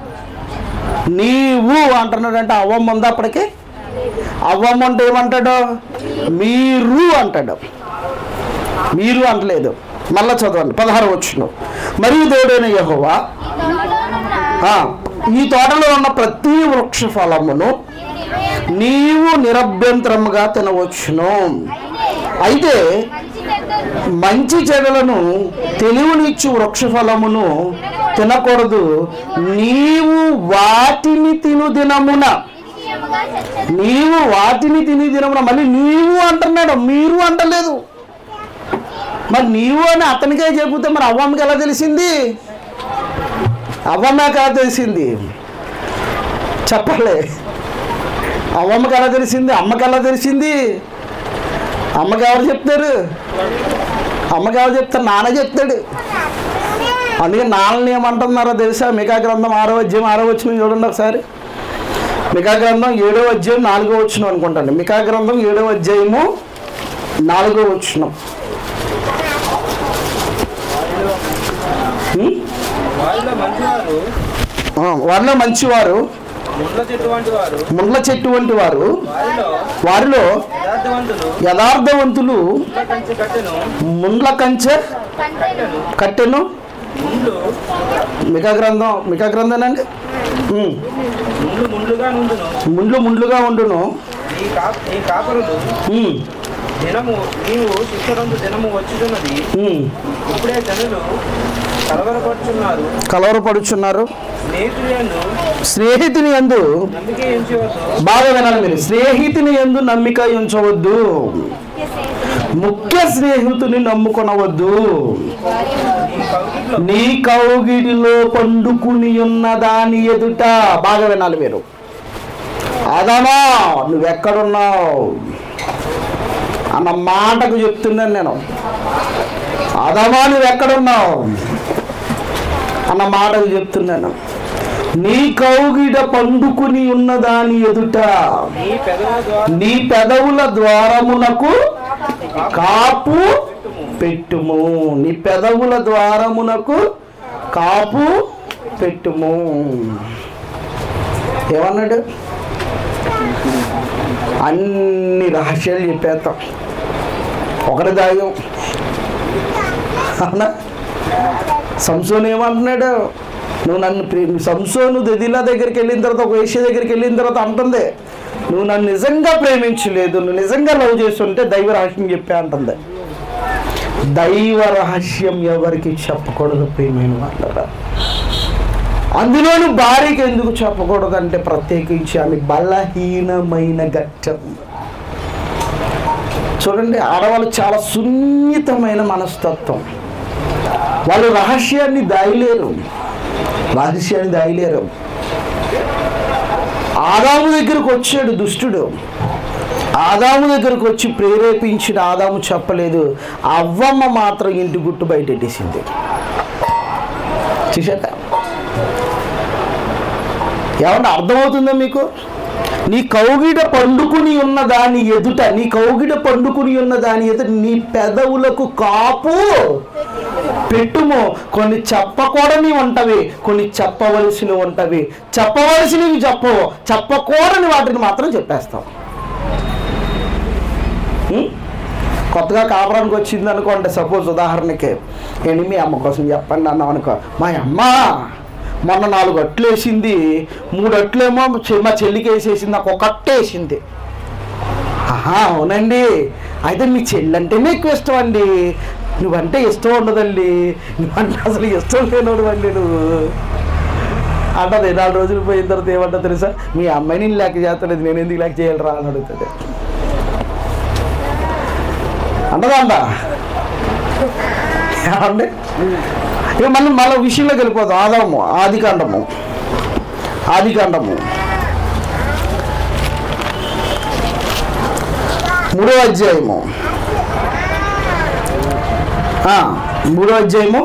నీవు అంటున్నాడు అంటే అవ్వమ్మ ఉందా అప్పటికి అవ్వమ్మ అంటే ఏమంటాడు మీరు అంటాడు మీరు అంటలేదు మళ్ళా చదవండి పదహారు వచ్చిన మరియు దేవుడైన యహోవా ఈ తోటలోనున్న ఆ, ఈ తోటలో ఉన్న ప్రతి వృక్ష ఫలమును నీవు నిర్భయం నీవు నిరభ్యంతరముగా తినవచ్చును అయితే అయితే మంచి చెడ్డలు మంచి చెడులను తెలివినిచ్చు వృక్ష ఫలమును తినకూడదు నీవు వాటిని తిను దినమున నిశ్చయముగా చచ్చదు నీవు వాటిని తిని దినమున మళ్ళీ నీవు అంటున్నాడు మీరు అంటలేదు మరి నీవు అని అతనికే చెబితే మరి అవ్వమ్మకి ఎలా తెలిసింది అవ్వమ్మకి ఎలా తెలిసింది చెప్పలే అవ్వమ్మకి ఎలా తెలిసింది అమ్మకి ఎలా తెలిసింది అమ్మకి ఎవరు చెప్తారు అమ్మకి ఎవరు చెప్తారు నాన్న చెప్తాడు అందుకే నాన్నని ఏమంటున్నారో తెలుసా మికా గ్రంథం ఆరో అధ్యాయం ఆరో వచ్చిన చూడండి ఒకసారి మికా గ్రంథం ఏడో అధ్యాయం నాలుగో వచ్చిన అనుకుంటాను మికా గ్రంథం ఏడో అధ్యాయము నాలుగో వచ్చిన వారిలో మంచివారు వారిలో మంచివారు ముళ్ళ చెట్టు వంటి వారు ముండ్ల చెట్టు వంటి వారు వారిలో వారిలో యథార్థవంతులు యథార్థవంతులు ముళ్ళ కంచె కట్టెను ముండ్ల కంచె కంటెను కట్టెను ముండ్లు మికా గ్రంథం మికా గ్రంథమేనండి ఉమ్. ముండ్లు ముండ్లుగా నుండును ముండ్లు ముండ్లుగా ఉండును ఈ కా ఈ కాపరులు ఉమ్, దినము నీవు శిక్షరందు దినము వచ్చుతున్నది ఉమ్. ఇప్పుడే జనులు కలవరపడుచున్నారు కలవరపడుచున్నారు స్నేహితులను స్నేహితుని ఎందు నమ్మిక ఎంచవద్దు బాగా వినాలి మీరు స్నేహితుని ఎందు నమ్మిక ఉంచవద్దు ముఖ్య స్నేహితుని నమ్ముకొనవద్దు ఈ కౌగిట్లో నీ కౌగిడిలో పండుకుని ఉన్న దాని ఎదుట బాగా వినాలి మీరు అదమా నువ్వెక్కడున్నావు అన్న మాటకు చెప్తున్నాను నేను అదమా నువ్వెక్కడున్నావు అన్న మాటకు చెప్తున్నాను నీ కౌగిడ పండుకుని ఉన్న దాని ఎదుట నీ పెదవుల ద్వారా నీ పెదవుల ద్వారమునకు కాపు పెట్టుము నీ పెదవుల ద్వారమునకు కాపు పెట్టుము ఏమన్నాడు అన్ని రహస్యాలు చెప్పేస్తాం ఒకటి దాయం అవునా సంసోన్ ఏమంటున్నాడు నువ్వు నన్ను ప్రే- సంసోను దదిలా దగ్గరికి వెళ్ళిన తర్వాత ఒక వేష్య దగ్గరికి వెళ్ళిన తర్వాత అంటుంది నువ్వు నన్ను నిజంగా ప్రేమించలేదు నువ్వు నిజంగా లవ్ చేస్తుంటే దైవ రహస్యం చెప్పే అంటుంది దైవ రహస్యం ఎవరికి చెప్పకూడదు ప్రేమైన వాళ్ళరా అందులోను భార్యకి ఎందుకు చెప్పకూడదంటే ప్రత్యేకించి ఆమె బలహీనమైన ఘట్టం చూడండి ఆడవాళ్ళు చాలా సున్నితమైన మనస్తత్వం వాళ్ళు రహస్యాన్ని దాయలేరు రహస్యాన్ని దాయలేరు ఆదాము దగ్గరకు వచ్చాడు దుష్టుడు ఆదాము దగ్గరకు వచ్చి ప్రేరేపించిన ఆదాము చెప్పలేదు అవ్వమ్మ మాత్రం ఇంటి గుట్టు బయటెట్టేసింది చూశాక ఏమన్నా అర్థమవుతుందా మీకు నీ కౌగిడ పండుకుని ఉన్న దాని ఎదుట నీ కౌగిడ పండుకుని ఉన్న దాని ఎదుట నీ పెదవులకు కాపు పెట్టుము కొన్ని చెప్పకూడని ఉంటవి కొన్ని చెప్పవలసినవి ఉంటవి చెప్పవలసినవి చెప్పవు చెప్పకూడని వాటిని మాత్రం చెప్పేస్తాం ఉం? కొత్తగా కాపురానికి వచ్చింది అనుకోండి సపోజ్ ఉదాహరణకి ఏంటి మీ అమ్మ కోసం చెప్పండి అన్నాం అనుకో మా అమ్మ మొన్న నాలుగు అట్లు వేసింది మూడు అట్లేమో చె- మా చెల్లికి వేసేసింది నాకు ఒక అట్టు వేసింది ఆహా అవునండి అయితే మీ చెల్లి అంటేనే ఎక్కువ ఇష్టం అండి నువ్వంటే ఇష్టం ఉండదండి నువ్వంటే అసలు ఇష్టం లేనోడు అండి నువ్వు అంటది నాలుగు రోజులు పోయిన తర్వాత ఏమంటా తెలుసా మీ అమ్మాయిని నేను లెక్క చేస్తలేదు నేను ఎందుకు లెక్క చేయాలరా అని అడుగుతుంది అంటదా అంట ఏమండి ఇక మనం మళ్ళీ విషయంలోకి వెళ్ళిపోతాం ఆదాము ఆది కాండము ఆది కాండము మూడో అధ్యాయము ఆ, మూడో అధ్యాయము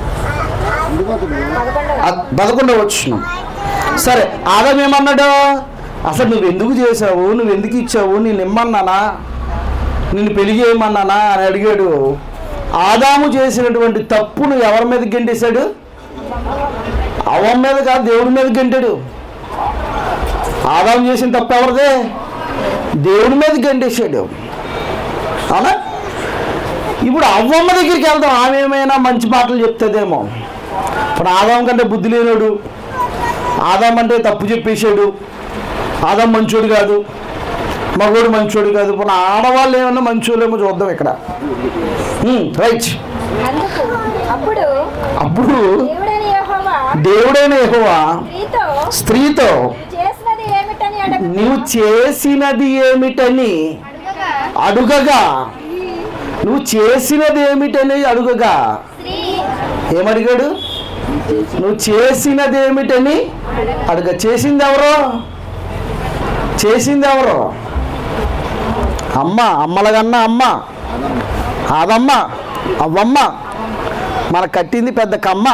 అ- పదకొండవ వచ్చిన సరే ఆదాం ఏమన్నాడు అసలు నువ్వు ఎందుకు చేసావు నువ్వు ఎందుకు ఇచ్చావు నేను ఇమ్మన్నానా నిన్ను పెళ్లి చేయమన్నానా అని అడిగాడు ఆదాము చేసినటువంటి తప్పును ఎవరి మీద గెంటేశాడు అవం మీద కాదు దేవుడి మీద గెంటాడు ఆదాము చేసిన తప్పు ఎవరిదే దేవుడి మీద గెంటేశాడు అవునా ఇప్పుడు అవ్వమ్మ దగ్గరికి వెళ్దాం ఆమె ఏమైనా మంచి మాటలు చెప్తుందేమో ఇప్పుడు ఆదాం కంటే బుద్ధి లేనాడు ఆదాం అంటే తప్పు చెప్పేశాడు ఆదాం మంచోడు కాదు మగోడు మంచోడు కాదు ఇప్పుడు ఆడవాళ్ళు ఏమన్నా మంచోళ్ళేమో చూద్దాం ఇక్కడ రైట్ అందుకు అప్పుడు అప్పుడు దేవుడని యెహోవా దేవుడైన యెహోవా స్త్రీతో స్త్రీతో "నీవు చేసినది ఏమిటని అడగ నువ్వు చేసినది ఏమిటని అడుగగా అడుగగా నువ్వు చేసినది ఏమిటని అడుగగా స్త్రీ ఏమడిగాడు నువ్వు చేసినది ఏమిటని అడుగ చేసింది ఎవరు చేసింది ఎవరు అమ్మ అమ్మలగన్న అమ్మ ఆదమ్మ అవ్వమ్మ మన కట్టింది పెద్ద కమ్మ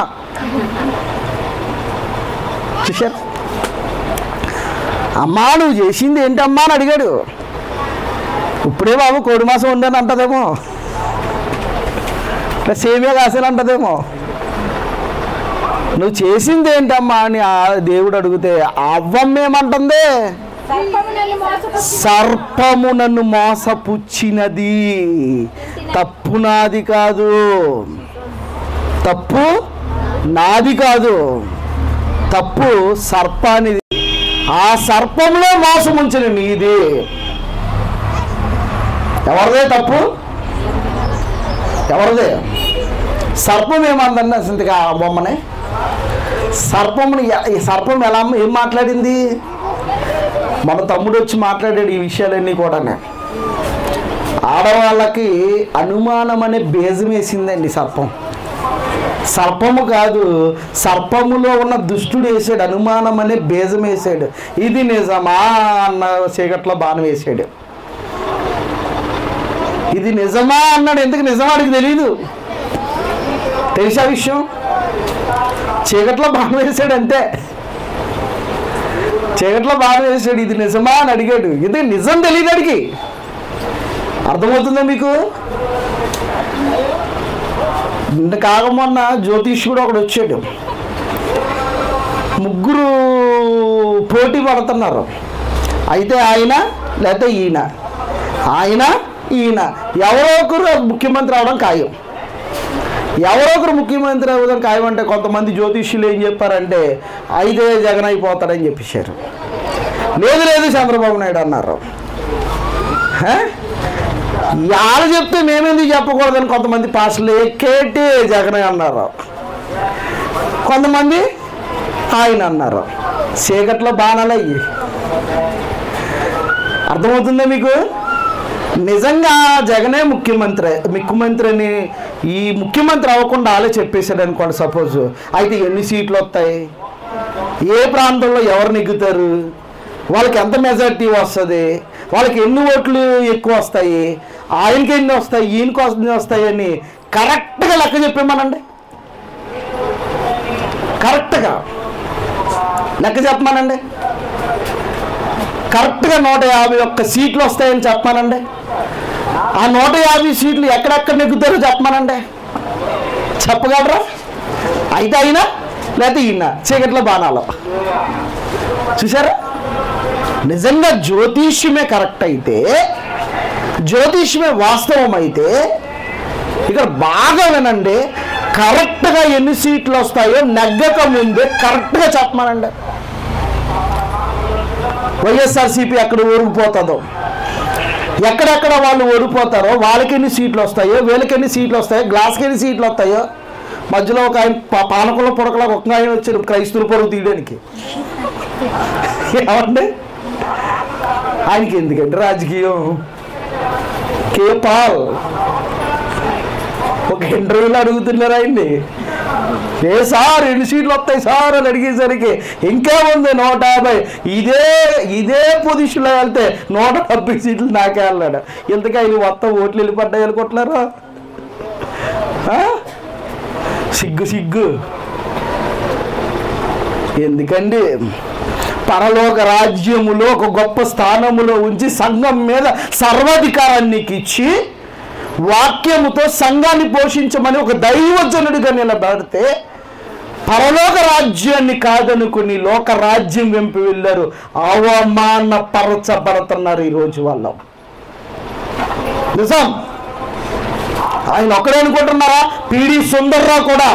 చూశారు అమ్మా నువ్వు చేసింది ఏంటమ్మా అని అడిగాడు ఇప్పుడే బాబు కోడి మాసం ఉండని అంటదేమో ఇట్లా సేమియా కాసేలు అంటదేమో నువ్వు చేసింది ఏంటమ్మా అని ఆ దేవుడు అడిగితే అవ్వమ్మ ఏమంటుంది సర్పము నన్ను మోసపుచ్చి సర్పము నన్ను మోసపుచ్చినది తప్పు నాది కాదు తప్పు నాది కాదు తప్పు సర్పానిది ఆ సర్పంలో మోసం ఉంచిన నీది ఎవరిదే తప్పు ఎవరిదే సర్పం ఏమందండి అసలు ఆ బొమ్మని సర్పముని ఎ- ఈ సర్పం ఎలా ఏం మాట్లాడింది మన తమ్ముడు వచ్చి మాట్లాడాడు ఈ విషయాలన్నీ కూడా ఆడవాళ్ళకి అనుమానం అనే బీజం వేసిందండి సర్పం సర్పము కాదు సర్పములో ఉన్న దుష్టుడు వేసాడు అనుమానం అనే బీజం వేసాడు ఇది నిజమా అన్న చీకట్లో బాణం వేసాడు ఇది నిజమా అన్నాడు ఎందుకు నిజమాడికి తెలియదు తెలిసా విషయం చీకట్లో బాణం వేసాడు అంతే చీకట్లో బాణం వేసాడు ఇది నిజమా అని అడిగాడు ఇది నిజం తెలియదు అడిగి అర్థమవుతుందా మీకు ఇంత కాకమొన్న జ్యోతిష్కుడు ఒకడు వచ్చాడు ముగ్గురు పోటీ పడుతున్నారు అయితే ఆయన లేకపోతే ఈయన ఆయన ఈయన ఎవరో ఒకరు ముఖ్యమంత్రి అవడం ఖాయం ఎవరో ఒకరు ముఖ్యమంత్రి అవ్వడం ఖాయం అంటే కొంతమంది జ్యోతిష్యులు ఏం చెప్పారంటే అయితే జగన్ అయిపోతాడని చెప్పేశారు లేదు లేదు చంద్రబాబు నాయుడు అన్నారు హే? వాళ్ళు చెప్తే మేమేందుకు చెప్పకూడదని కొంతమంది పాస్టర్లు ఎక్కేటి జగన్ అన్నారు కొంతమంది ఆయన అన్నారు చీకట్లో బాణాలు అయ్యి అర్థమవుతుందా మీకు నిజంగా జగనే ముఖ్యమంత్రి ముఖ్యమంత్రి అని ఈ ముఖ్యమంత్రి అవ్వకుండా వాళ్ళే చెప్పేశాడు అనుకోండి సపోజ్ అయితే ఎన్ని సీట్లు వస్తాయి ఏ ప్రాంతంలో ఎవరు నెగ్గుతారు వాళ్ళకి ఎంత మెజారిటీ వస్తుంది వాళ్ళకి ఎన్ని ఓట్లు ఎక్కువ వస్తాయి ఆయనకి ఎన్ని వస్తాయి ఈయనకి ఎన్ని వస్తాయి అని కరెక్ట్గా లెక్క చెప్పేమనండి కరెక్ట్గా లెక్క చెప్పమానండి కరెక్ట్గా నూట యాభై ఒక్క సీట్లు వస్తాయని చెప్పమానండి ఆ నూట యాభై సీట్లు ఎక్కడెక్కడ నెగ్గుతారో చెప్పమానండి చెప్పగలరా అయితే అయినా లేకపోతే ఈయన చీకట్లో బాణాలు చూసారా నిజంగా జ్యోతిష్యమే కరెక్ట్ అయితే జ్యోతిష్యమే వాస్తవం అయితే ఇక్కడ బాగా వినండి కరెక్ట్గా ఎన్ని సీట్లు వస్తాయో నెగ్గక ముందే కరెక్ట్గా చెప్పమానండి వైఎస్ఆర్సీపీ ఎక్కడ ఓడిపోతుందో ఎక్కడెక్కడ వాళ్ళు ఓడిపోతారో వాళ్ళకి ఎన్ని సీట్లు వస్తాయో వీళ్ళకి ఎన్ని సీట్లు వస్తాయో గ్లాస్కి ఎన్ని సీట్లు వస్తాయో మధ్యలో ఒక ఆయన పా- పానకుల పొడకలా ఒక ఆయన వచ్చారు క్రైస్తవుల పొరుగు తీయడానికి ఏమండి ఆయనకి ఎందుకండి రాజకీయం కే పాల్ ఒక ఇంటర్వ్యూలో అడుగుతున్నారు ఆయన్ని ఏ సార్ ఎన్ని సీట్లు వస్తాయి సార్ అని అడిగేసరికి ఇంకా ఉంది నూట యాభై ఇదే ఇదే పొజిషన్లో వెళ్తే నూట డెబ్బై సీట్లు నాకే వెళ్ళాడు ఇంతకీ ఆయన మొత్తం ఓట్లు వెళ్ళిపడ్డాయి అనుకుంటున్నారా ఆ? సిగ్గు సిగ్గు ఎందుకండి పరలోక రాజ్యములో ఒక గొప్ప స్థానములో ఉంచి సంఘం మీద సర్వాధికారాన్ని నీకు ఇచ్చి వాక్యముతో సంఘాన్ని పోషించమని ఒక దైవజనుడిగా నిలబడితే పరలోక రాజ్యాన్ని కాదనుకుని లోక రాజ్యం వెంపి వెళ్ళారు అవమానపరచబడుతున్నారు ఈరోజు వాళ్ళు నిజం ఆయన ఒక్కడే అనుకుంటున్నారా పిడి సుందర్రావు కూడా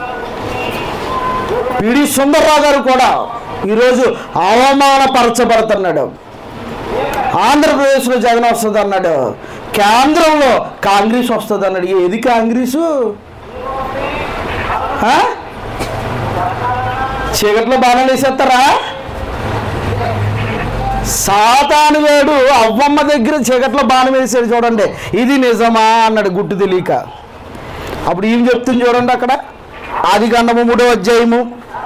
పిడి సుందర్రావు గారు కూడా ఈరోజు అవమానపరచబడుతున్నాడు ఆంధ్రప్రదేశ్లో జగన్ వస్తుంది అన్నాడు కేంద్రంలో కాంగ్రెస్ వస్తుంది అన్నాడు ఏది కాంగ్రెసు ఆ? చీకట్లో బాణాలు వేసేస్తారా సాతాను వేడు అవ్వమ్మ దగ్గర చీకట్లో బాణం వేసాడు చూడండి ఇది నిజమా అన్నాడు గుట్టు తెలియక అప్పుడు ఏం చెప్తుంది చూడండి అక్కడ ఆది గండము మూడో అధ్యాయము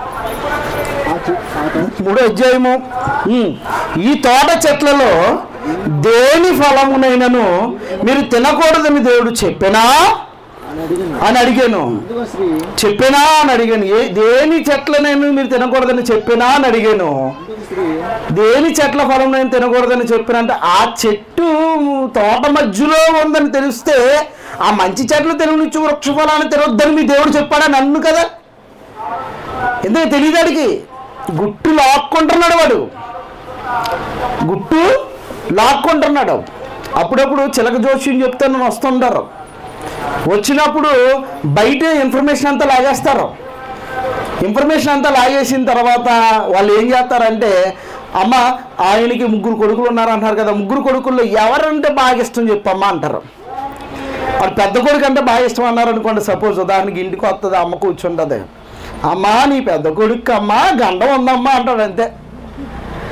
మూడో అధ్యాయము ఉమ్. ఈ తోట చెట్లలో దేని ఫలమునైనను మీరు తినకూడదని దేవుడు చెప్పినా అని అడిగాను చెప్పినా అని అడిగాను ఏ దేని చెట్లనైనా మీరు తినకూడదని చెప్పినా అని అడిగాను దేని చెట్ల ఫలం నేను తినకూడదని చెప్పినంటే ఆ చెట్టు తోట మధ్యలో ఉందని తెలిస్తే ఆ మంచి చెట్లు తిననిచ్చు వృక్ష ఫలాన్ని తినొద్దని మీ దేవుడు చెప్పాడా నన్ను కదా ఎందుకు తెలియదాడికి గుట్టు లాక్కుంటున్నాడు వాడు గుట్టు లాక్కుంటున్నాడు అప్పుడప్పుడు చిలక జోష్యం చెప్తాను వస్తుంటారు వచ్చినప్పుడు బయట ఇన్ఫర్మేషన్ అంతా లాగేస్తారు ఇన్ఫర్మేషన్ అంతా లాగేసిన తర్వాత వాళ్ళు ఏం చేస్తారంటే అమ్మ ఆయనకి ముగ్గురు కొడుకులు ఉన్నారు అంటారు కదా ముగ్గురు కొడుకుల్లో ఎవరంటే బాగా ఇష్టం చెప్పమ్మా అంటారు వాడు పెద్ద కొడుకు అంటే బాగా ఇష్టం అన్నారు అనుకోండి సపోజ్ ఉదాహరణకి ఇంటికి వస్తుంది అమ్మ కూర్చుంటుంది అమ్మా నీ పెద్ద కొడుకు అమ్మా గండం ఉందమ్మా అంటాడు అంతే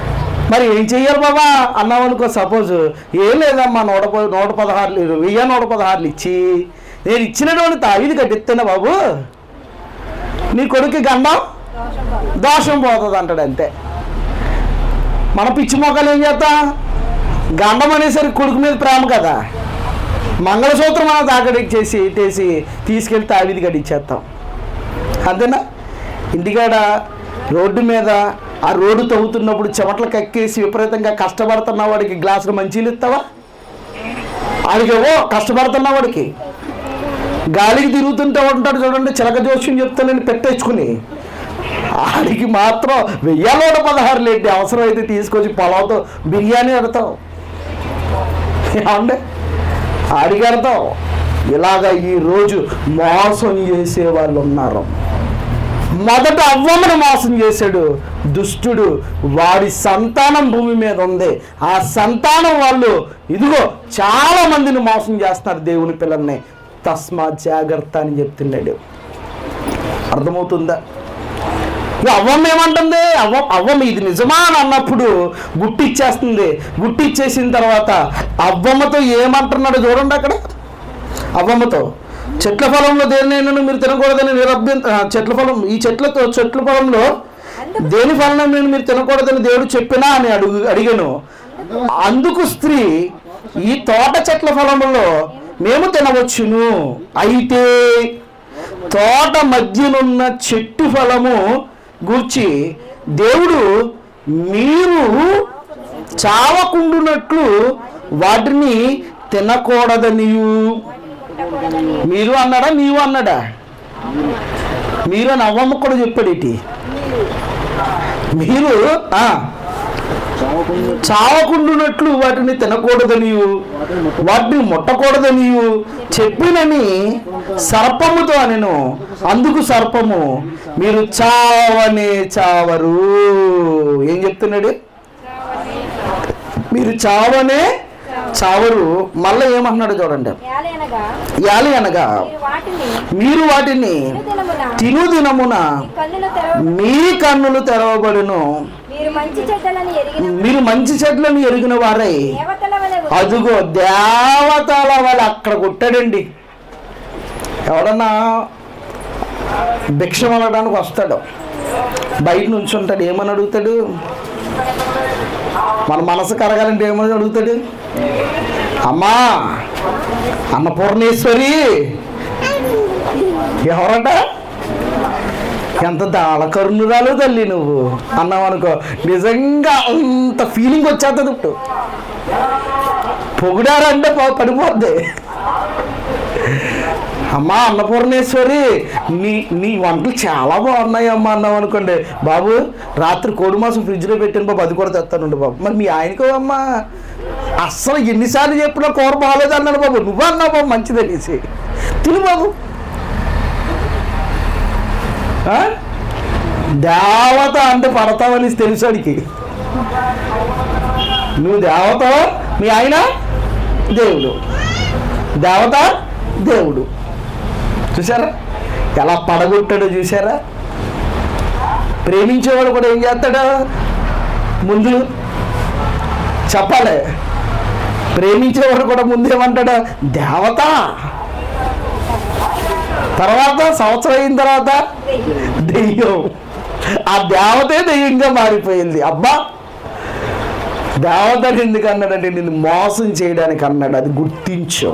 మరి ఏం చెయ్యాలి బాబా అన్నాం అనుకో సపోజ్ ఏం లేదమ్మా నూట ప- నూట పదహారులు వెయ్యి నూట పదహారులు ఇచ్చి నేను ఇచ్చినటువంటి తావిది కట్టిస్తున్నా బాబు నీ కొడుకు గండం దోషం పోతుంది అంటాడు అంతే మన పిచ్చి మొక్కలు ఏం చేస్తాం గండం అనేసరికి కొడుకు మీద ప్రేమ కదా మంగళసూత్రం మనం తాకడికి చేసి ఇట్టేసి తీసుకెళ్తే తావిది కట్టించేస్తాం అంతేనా ఇంటికాడ రోడ్డు మీద ఆ రోడ్డు తవ్వుతున్నప్పుడు చెమటలు కక్కేసి విపరీతంగా కష్టపడుతున్న వాడికి గ్లాసులు మంచిలు ఇస్తావా ఆడికేవో కష్టపడుతున్న వాడికి గాలికి తిరుగుతుంటే ఉంటాడు చూడండి చిలక జోష్యం చెప్తానని పెట్టేసుకుని ఆడికి మాత్రం వెయ్యాలోడ పదహారు లేండి అవసరం అయితే తీసుకొచ్చి పొలంతో బిర్యానీ అడతాం ఏమండి ఆడికి అడతాం ఇలాగ ఈరోజు మోసం చేసే వాళ్ళు ఉన్నారు మొదట అవ్వమ్మను మోసం చేశాడు దుష్టుడు వాడి సంతానం భూమి మీద ఉంది ఆ సంతానం వాళ్ళు ఇదిగో చాలా మందిని మోసం చేస్తున్నారు దేవుని పిల్లల్ని తస్మా జాగ్రత్త అని చెప్తున్నాడు అర్థమవుతుందా ఇక అవ్వమ్మ ఏమంటుంది అవ్వ అవ్వమ్మ ఇది నిజమా అని అన్నప్పుడు గుట్టిచ్చేస్తుంది గుట్టిచ్చేసిన తర్వాత అవ్వమ్మతో ఏమంటున్నాడు చూడండి అక్కడ అవ్వమ్మతో చెట్ల ఫలంలో దేనినైనా మీరు తినకూడదని నిరభ్యంత ఆ, చెట్ల ఫలం ఈ చెట్లతో చెట్ల ఫలంలో దేని ఫలం నేను మీరు తినకూడదని దేవుడు చెప్పినా అని అడుగు అడిగాను అందుకు స్త్రీ ఈ తోట చెట్ల ఫలములో మేము తినవచ్చును అయితే తోట మధ్యనున్న చెట్టు ఫలము గూర్చి దేవుడు మీరు చావకుండునట్లు వాటిని తినకూడదనియు మీరు అన్నాడా నీవు అన్నాడా మీరు అని అవ్వమ్మ కూడా చెప్పాడు ఇటీ మీరు ఆ, చావకుండునట్లు వాటిని తినకూడదనియు వాటిని ముట్టకూడదనియు చెప్పినని సర్పముతో నేను అందుకు సర్పము మీరు చావనే చావరు ఏం చెప్తున్నాడు మీరు చావనే చావరు మళ్ళీ ఏమంటున్నాడు చూడండి ఏలైనగా యాలి అనగా మీరు వాటిని మీరు వాటిని దినమున తిను దినమున కన్నులు తెరవ మీ కన్నులు తెరవబడును మీరు మంచి చెడ్డలని ఎరిగిన మీరు మంచి చెట్లను ఎరిగిన వారై దేవతల వలె అదుగో దేవతల వాళ్ళు అక్కడ కొట్టాడండి ఎవడన్నా భిక్ష అనడానికి వస్తాడు బయట నుంచి ఉంటాడు ఏమని అడుగుతాడు మన మనసు కరగాలంటే ఏమని అడుగుతాడు అమ్మా అన్నపూర్ణేశ్వరి ఎవరట ఎంత దాళకరుణురాలు తల్లి నువ్వు అన్నావు అనుకో నిజంగా అంత ఫీలింగ్ వచ్చేస్తుంది ఇప్పుడు పొగిడారంటే ప- పడిపోద్ది అమ్మా అన్నపూర్ణేశ్వరి నీ నీ వంటలు చాలా బాగున్నాయి అమ్మా అన్నావు అనుకోండి బాబు రాత్రి కోడి మాసం ఫ్రిడ్జ్లో పెట్టాను బాబు అది కూడా తెస్తానుండి బాబు మరి మీ ఆయనకో అమ్మా అస్సలు ఎన్నిసార్లు చెప్పినా కూర బాగాలేదు అన్నాడు బాబు నువ్వు అన్నావు బాబు మంచిది అనేసి తిను బాబు ఆ? దేవత అంటే పడతావని తెలుసాడికి నువ్వు దేవత మీ ఆయన దేవుడు దేవత దేవుడు చూసారా ఎలా పడగొట్టాడో చూసారా ప్రేమించేవాడు కూడా ఏం చేస్తాడు ముందు చెప్పాలి ప్రేమించేవాడు కూడా ముందు ఏమంటాడు దేవత తర్వాత సంవత్సరం అయిన తర్వాత దెయ్యం ఆ దేవతే దెయ్యంగా మారిపోయింది అబ్బా దేవతని ఎందుకు అన్నాడంటే నిన్ను మోసం చేయడానికి అన్నాడు అది గుర్తించు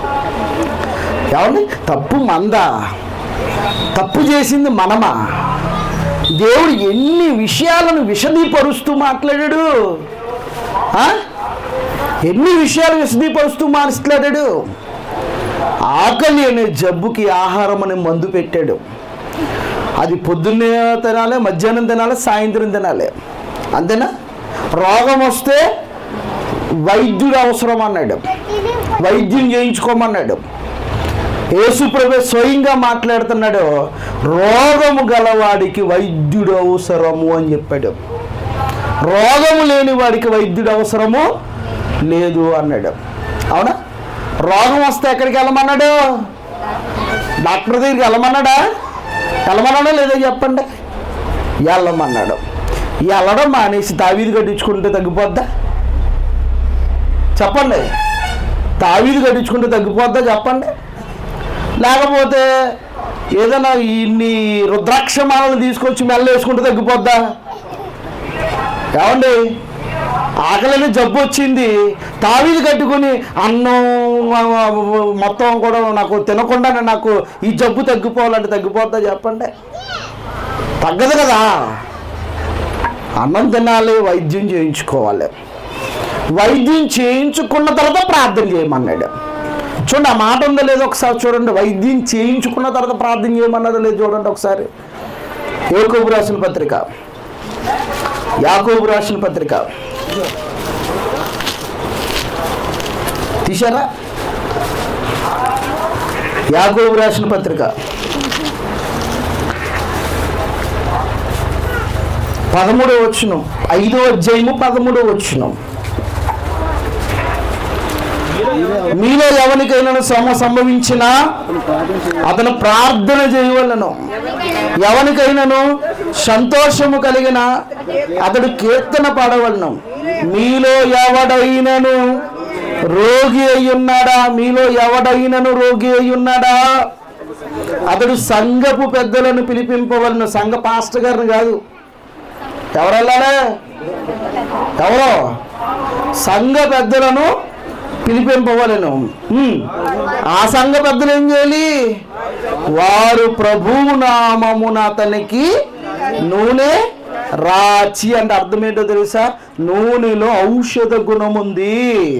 ఏమండి తప్పు మందా తప్పు చేసింది మనమా దేవుడు ఎన్ని విషయాలను విశదీపరుస్తూ మాట్లాడాడు ఆ? ఎన్ని విషయాలు విశదీపరుస్తూ మాట్లాడాడు ఆకలి అనే జబ్బుకి ఆహారం అనే మందు పెట్టాడు అది పొద్దున్నే తినాలి మధ్యాహ్నం తినాలి సాయంత్రం తినాలి అంతేనా రోగం వస్తే వైద్యుడు అవసరం అన్నాడు వైద్యం చేయించుకోమన్నాడు యేసుప్రభు స్వయంగా మాట్లాడుతున్నాడు రోగము గలవాడికి వైద్యుడు అవసరము అని చెప్పాడు రోగము లేని వాడికి వైద్యుడు అవసరము లేదు అన్నాడు అవునా రోగం వస్తే ఎక్కడికి వెళ్ళమన్నాడు డాక్టర్ దగ్గరికి వెళ్ళమన్నాడా వెళ్ళమన్నాడా లేదో చెప్పండి వెళ్ళమన్నాడు ఈ వెళ్ళడం మానేసి తావీది కట్టించుకుంటే తగ్గిపోద్దా చెప్పండి తావీది కట్టించుకుంటే తగ్గిపోద్దా చెప్పండి లేకపోతే ఏదైనా ఇన్ని రుద్రాక్షమాలను తీసుకొచ్చి మెల్ల వేసుకుంటే తగ్గిపోద్దా ఏమండి ఆకలిని జబ్బు వచ్చింది తావీది కట్టుకుని అన్నం ఆ, ఆ, మొత్తం కూడా నాకు తినకుండానే నాకు ఈ జబ్బు తగ్గిపోవాలంటే తగ్గిపోద్దా చెప్పండి తగ్గదు కదా అన్నం తినాలి వైద్యం చేయించుకోవాలి వైద్యం చేయించుకున్న తర్వాత ప్రార్థన చేయమన్నాడు చూడండి ఆ మాట ఉందో లేదో ఒకసారి చూడండి వైద్యం చేయించుకున్న తర్వాత ప్రార్థన చేయమన్నదో లేదో చూడండి ఒకసారి యాకోబు రాసిన పత్రిక యాకోబు రాసిన పత్రిక తీశారా యాకోబు రాసిన పత్రిక పదమూడో వచ్చును ఐదో అధ్యాయము పదమూడో వచ్చును మీలో ఎవరికైనా శ్రమ సంభవించినా అతను ప్రార్థన చేయవలను ఎవరికైనాను సంతోషము కలిగిన అతడు కీర్తన పాడవలను మీలో ఎవడైనను రోగి అయి ఉన్నాడా మీలో ఎవడైనను రోగి అయి ఉన్నాడా అతడు సంఘపు పెద్దలను పిలిపింపవలను సంఘ పాస్టర్ గారిని కాదు ఎవరు వెళ్ళాలి ఎవరో సంఘ పెద్దలను పిలిపింపవలను ఉమ్. ఆ సంఘ పెద్దలు ఏం చేయాలి వారు ప్రభువు నామమున అతనికి నూనె రాచి అంటే అర్థం ఏంటో తెలుసా నూనెలో ఔషధ గుణం ఉంది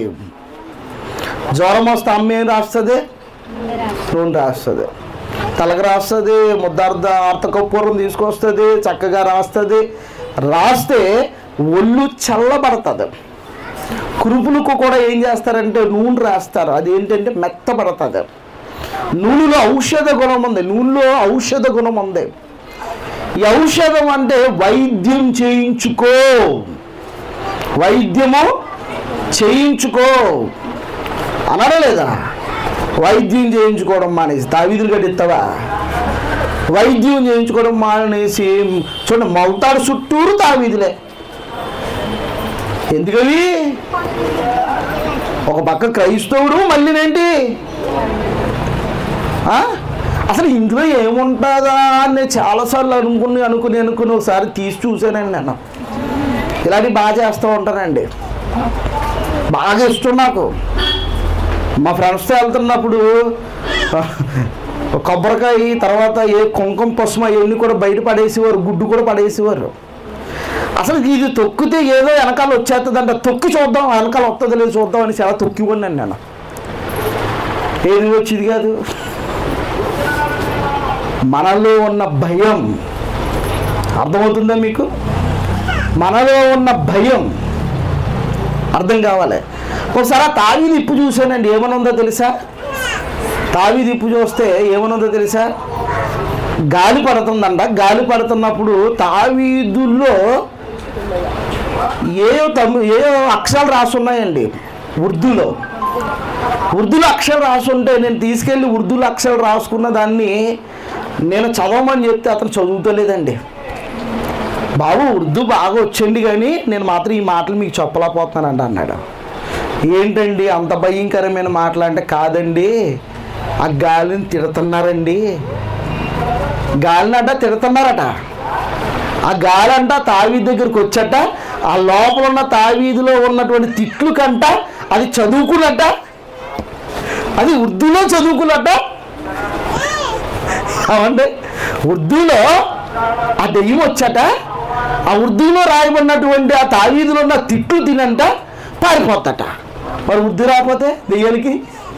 జ్వరం వస్తే అమ్మ ఏం రాస్తుంది నూనె రాస్తుంది తలకు రాస్తుంది ముద్దార్థ ఆర్తకపూర్వం తీసుకొస్తుంది చక్కగా రాస్తుంది రాస్తే ఒళ్ళు చల్లబడుతుంది కురుపులకు కూడా ఏం చేస్తారంటే నూనె రాస్తారు అది ఏంటంటే మెత్తబడుతుంది నూనెలో ఔషధ గుణం ఉంది నూనెలో ఔషధ గుణం ఉంది ఈ ఔషధం అంటే వైద్యం చేయించుకో వైద్యము చేయించుకో అనడా లేదా వైద్యం చేయించుకోవడం మానేసి తావీదులు కట్టిస్తావా వైద్యం చేయించుకోవడం మానేసి చూడండి మౌతాడు చుట్టూరు తావీదులే ఎందుకవి ఒక పక్క క్రైస్తవుడు మళ్ళీనేంటి ఆ? అసలు ఇందులో ఏముంటుందా అని నేను చాలాసార్లు అనుకుని అనుకుని అనుకుని ఒకసారి తీసి చూశానండి నేను ఇలాంటివి బాగా చేస్తూ ఉంటానండి బాగా ఇష్టం నాకు మా ఫ్రెండ్స్తో వెళ్తున్నప్పుడు కొబ్బరికాయ తర్వాత ఏ కుంకుమ పసుమ ఇవన్నీ కూడా బయట పడేసేవారు గుడ్డు కూడా పడేసేవారు అసలు ఇది తొక్కితే ఏదో వెనకాల వచ్చేస్తుందంట తొక్కి చూద్దాం వెనకాల వస్తుందో లేదు చూద్దాం అని చాలా తొక్కి ఉన్నాను నేను ఏది వచ్చేది కాదు మనలో ఉన్న భయం అర్థమవుతుందా మీకు మనలో ఉన్న భయం అర్థం కావాలి ఒకసారి ఆ తావీది ఇప్పు చూశానండి ఏమనుందో తెలుసా తావీది ఇప్పు చూస్తే ఏమనుందో తెలుసా గాలి పడుతుందంట గాలి పడుతున్నప్పుడు తావీదుల్లో ఏ తమి ఏ అక్షరాలు రాసి ఉన్నాయండి ఉర్దూలో ఉర్దూలో అక్షరాలు రాసి ఉంటే నేను తీసుకెళ్ళి ఉర్దూలో అక్షరాలు రాసుకున్న దాన్ని నేను చదవమని చెప్తే అతను చదువుతలేదండి బాబు ఉర్దూ బాగా వచ్చండి కానీ నేను మాత్రం ఈ మాటలు మీకు చెప్పలేకపోతున్నానండి అన్నాడు ఏంటండి అంత భయంకరమైన మాటలు అంటే కాదండి ఆ గాలిని తిడుతున్నారండి గాలిని అడ్డ తిడుతున్నారట ఆ గాలి అంట తావీది దగ్గరికి వచ్చట ఆ లోపల ఉన్న తావీదిలో ఉన్నటువంటి తిట్లు కంట అది చదువుకున్నట్ట అది ఉర్దూలో చదువుకున్నట్ట అవండి ఉర్దూలో ఆ దెయ్యం వచ్చట ఆ ఉర్దూలో రాయబడినటువంటి ఆ తావీదులో ఉన్న తిట్లు తినంట పారిపోతట మరి ఉర్దూ రాకపోతే దెయ్యానికి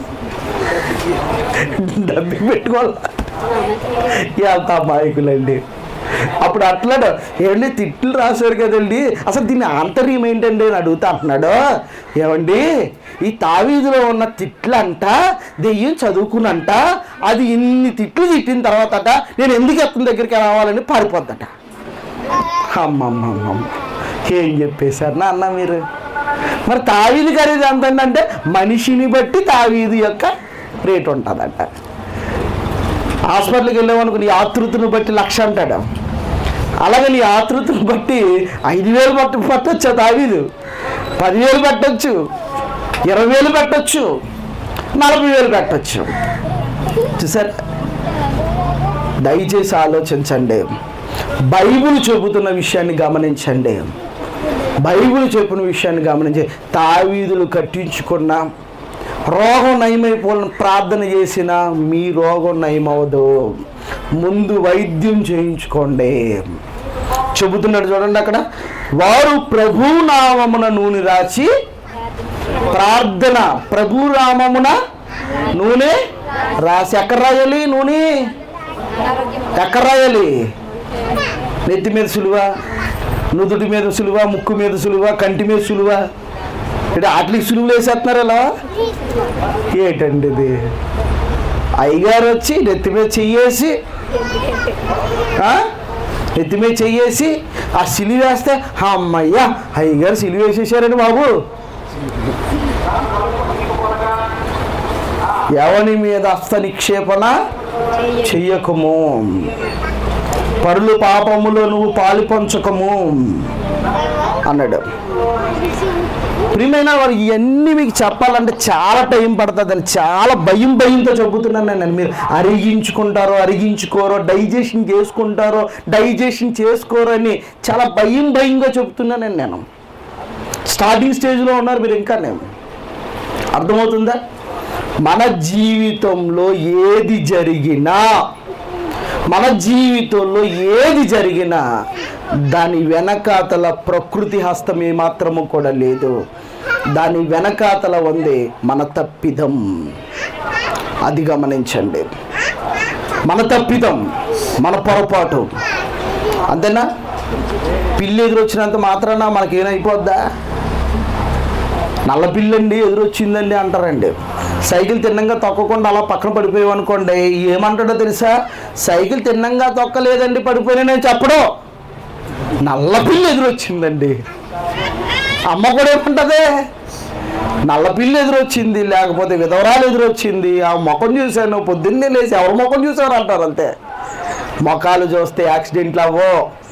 డబ్బి పెట్టుకోవాలి ఎంత అమాయకులండి అప్పుడు అట్లాడు ఏమండి తిట్లు రాశారు కదండి అసలు దీని ఆంతర్యం ఏంటండి అని అడుగుతా అంటున్నాడు ఏమండి ఈ తావీదులో ఉన్న తిట్లంట దెయ్యం చదువుకునంట అది ఇన్ని తిట్లు తిట్టిన తర్వాత అట నేను ఎందుకు ఎత్తన దగ్గరికి రావాలని పారిపోద్దట అమ్మమ్మమ్మ ఏం చెప్పేశారు నా అన్న మీరు మరి తావీదు ఖరీదు ఎంత అంటే మనిషిని బట్టి తావీదు యొక్క రేట్ ఉంటుందంట హాస్పిటల్కి వెళ్ళామనుకుని ఆతృతను బట్టి లక్ష అంటాడు అలాగే నీ ఆతృతను బట్టి ఐదు వేలు పట్టు పట్టొచ్చు తావీదు పదివేలు పెట్టొచ్చు ఇరవై వేలు పెట్టొచ్చు నలభై వేలు పెట్టొచ్చు చూసారు దయచేసి ఆలోచించండి బైబిల్ చెబుతున్న విషయాన్ని గమనించండి బైబిల్ చెప్పిన విషయాన్ని గమనించి తావీదులు కట్టించుకున్న రోగం నయమైపోవాలని ప్రార్థన చేసిన మీ రోగం నయమవదు ముందు వైద్యం చేయించుకోండి చెబుతున్నాడు చూడండి అక్కడ వారు ప్రభు నామమున నూనె రాచి ప్రార్థన ప్రభు నామమున నూనె రాసి ఎక్కడ రాయాలి నూనె ఎక్కడ రాయాలి నెత్తి మీద సులువ నుదుటి మీద సులువ ముక్కు మీద సులువ కంటి మీద సులువ అంటే వాటికి సులువులు వేసేస్తున్నారు ఇలా ఏంటండి ఇది అయ్యగారు వచ్చి నెత్తి మీద చెయ్యేసి ఆ? నెత్తి మీద చెయ్యేసి ఆ సిలి వేస్తే అమ్మయ్యా అయ్యగారు సిలి వేసేసారండి బాబు ఎవని మీద హస్త నిక్షేపణ చెయ్యకము పరులు పాపములో నువ్వు పాలు పంచకము అన్నాడు ప్రియమైన వారు ఇవన్నీ మీకు చెప్పాలంటే చాలా టైం పడుతుందని చాలా భయం భయంతో చెబుతున్నాను నేను మీరు అరిగించుకుంటారో అరిగించుకోరో డైజెషన్ చేసుకుంటారో డైజెషన్ చేసుకోరో అని చాలా భయం భయంగా చెబుతున్నాను నేను స్టార్టింగ్ స్టేజ్లో ఉన్నారు మీరు ఇంకా నేను అర్థమవుతుందా మన జీవితంలో ఏది జరిగినా మన జీవితంలో ఏది జరిగినా దాని వెనకాతల ప్రకృతి హస్తం ఏమాత్రము కూడా లేదు దాని వెనకాతల ఉంది మన తప్పిదం అది గమనించండి మన తప్పిదం మన పొరపాటు అంతేనా పిల్లి ఎదురొచ్చినంత మాత్రాన మనకేమైపోద్దా నల్ల పిల్లండి ఎదురొచ్చిందండి అంటారండి సైకిల్ తిన్నంగా తొక్కకుండా అలా పక్కన పడిపోయావు అనుకోండి ఏమంటాడో తెలుసా సైకిల్ తిన్నంగా తొక్కలేదండి పడిపోయినా నేను చెప్పడం నల్ల పిల్లి ఎదురొచ్చిందండి అమ్మ కూడా ఏమంటది నల్ల పిల్లి ఎదురొచ్చింది లేకపోతే విధవరాలు ఎదురొచ్చింది ఆ ముఖం చూశాను పొద్దున్నే లేచి ఎవరు ముఖం చూసారు అంటారు అంతే మొఖాలు చూస్తే యాక్సిడెంట్లు అవ్వో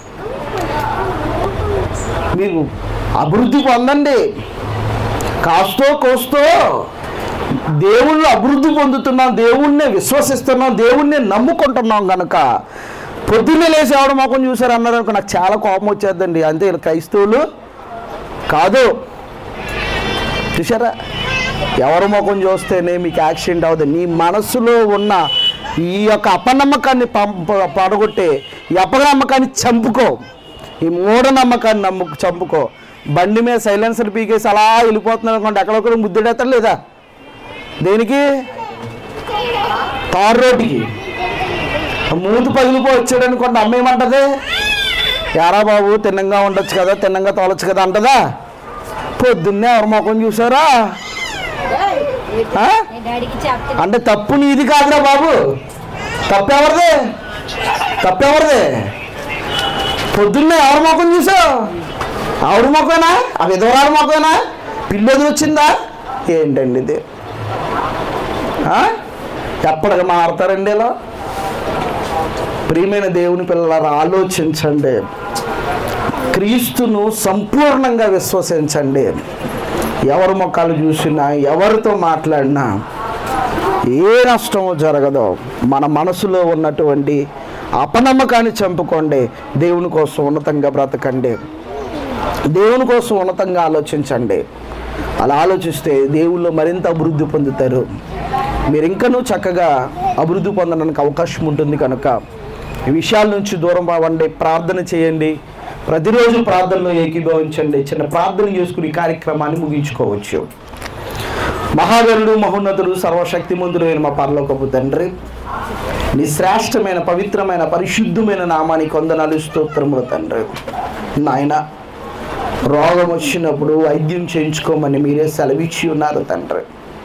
మీరు అభివృద్ధి పొందండి కాస్తో కోస్తో దేవుళ్ళు అభివృద్ధి పొందుతున్నాం దేవుణ్ణి విశ్వసిస్తున్నాం దేవుణ్ణి నమ్ముకుంటున్నాం కనుక పొద్దున్నే లేచి ఎవడ మొఖం చూసారు అన్నారు అనుకో నాకు చాలా కోపం వచ్చేద్దండి అంతే వీళ్ళు క్రైస్తవులు కాదు చూసారా ఎవరి ముఖం చూస్తేనే మీకు యాక్సిడెంట్ అవుతుంది నీ మనసులో ఉన్న ఈ యొక్క అపనమ్మకాన్ని పంప పడగొట్టే ఈ అపనమ్మకాన్ని చంపుకో ఈ మూఢనమ్మకాన్ని నమ్ము చంపుకో బండి మీద సైలెన్సర్ పీకేసి అలా వెళ్ళిపోతున్నాడు అనుకోండి ఎక్కడొక్కడ ముద్దుడేస్తాడు లేదా దేనికి తార్ రోడ్డుకి మూతి పగిలిపో వచ్చాడు అనుకోండి అమ్మ ఏమంటది యారా బాబు తిన్నంగా ఉండొచ్చు కదా తిన్నంగా తోలొచ్చు కదా అంటదా పొద్దున్నే ఎవరి ముఖం చూసారా ఆ? డాడీకి చెప్తే అంటే తప్పు నీది కాదురా బాబు తప్పు ఎవరిదే తప్పు ఎవరిదే పొద్దున్నే ఎవరి ముఖం చూసావు ఆవిడ ముఖమేనా ఆ విధవరాల ముఖమేనా పిల్లి ఎదురు వచ్చిందా ఏంటండి ఇది ఆ? ఎప్పటికి మారుతారండి ఇలా ప్రియమైన దేవుని పిల్లలారా ఆలోచించండి క్రీస్తును సంపూర్ణంగా విశ్వసించండి ఎవరి ముఖాలు చూసినా ఎవరితో మాట్లాడినా ఏ నష్టమో జరగదో మన మనసులో ఉన్నటువంటి అపనమ్మకాన్ని చంపుకోండి దేవుని కోసం ఉన్నతంగా బ్రతకండి దేవుని కోసం ఉన్నతంగా ఆలోచించండి అలా ఆలోచిస్తే దేవుళ్ళు మరింత అభివృద్ధి పొందుతారు మీరు ఇంకనూ చక్కగా అభివృద్ధి పొందడానికి అవకాశం ఉంటుంది కనుక ఈ విషయాల నుంచి దూరం అవ్వండి ప్రార్థన చేయండి ప్రతిరోజు ప్రార్థనలో ఏకీభవించండి చిన్న ప్రార్థన చేసుకుని ఈ కార్యక్రమాన్ని ముగించుకోవచ్చు మహావీరుడు మహోన్నతుడు సర్వశక్తిమంతుడు అయిన మా పరలోకపు తండ్రి నీ శ్రేష్టమైన పవిత్రమైన పరిశుద్ధమైన నామానికి వందనాలు స్తోత్రములు తండ్రి నాయన రోగం వచ్చినప్పుడు వైద్యం చేయించుకోమని మీరే సెలవిచ్చి ఉన్నారు తండ్రి